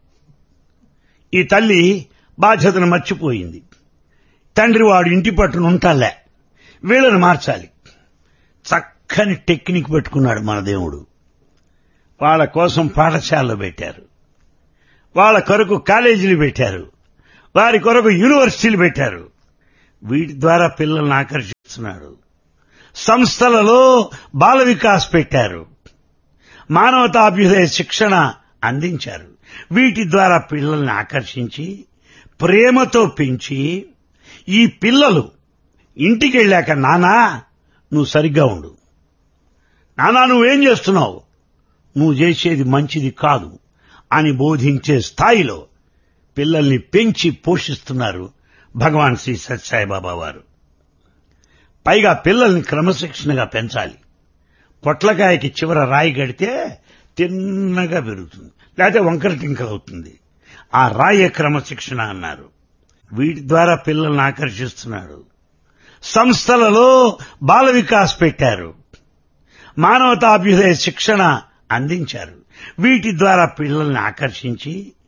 ఈ తల్లి బాధ్యతను మర్చిపోయింది తండ్రి వాడు ఇంటి పట్టున ఉంటాలే వీళ్ళని మార్చాలి చక్కని టెక్నిక్ పెట్టుకున్నాడు మన దేవుడు వాళ్ళ కోసం పాఠశాలలు పెట్టారు వాళ్ళ కొరకు కాలేజీలు పెట్టారు వారి కొరకు యూనివర్సిటీలు పెట్టారు వీటి ద్వారా పిల్లల్ని ఆకర్షిస్తున్నాడు సంస్థలలో బాల వికాస్ పెట్టారు మానవతాభ్యుదయ శిక్షణ అందించారు వీటి ద్వారా పిల్లల్ని ఆకర్షించి ప్రేమతో పెంచి ఈ పిల్లలు ఇంటికి వెళ్ళాక నానా నువ్వు సరిగ్గా ఉండు నానా నువ్వేం చేస్తున్నావు నువ్వు చేసేది మంచిది కాదు అని బోధించే స్థాయిలో పిల్లల్ని పెంచి పోషిస్తున్నారు భగవాన్ శ్రీ సత్యసాయిబాబా వారు పైగా పిల్లల్ని క్రమశిక్షణగా పెంచాలి పొట్లకాయకి చివర రాయి కడితే తిన్నగా పెరుగుతుంది లేకపోతే వంకర టింకర అవుతుంది ఆ రాయే క్రమశిక్షణ అన్నారు వీటి ద్వారా పిల్లల్ని ఆకర్షిస్తున్నాడు సంస్థలలో బాల వికాస్ పెట్టారు మానవతాభ్యుదయ శిక్షణ అందించారు వీటి ద్వారా పిల్లల్ని ఆకర్షించి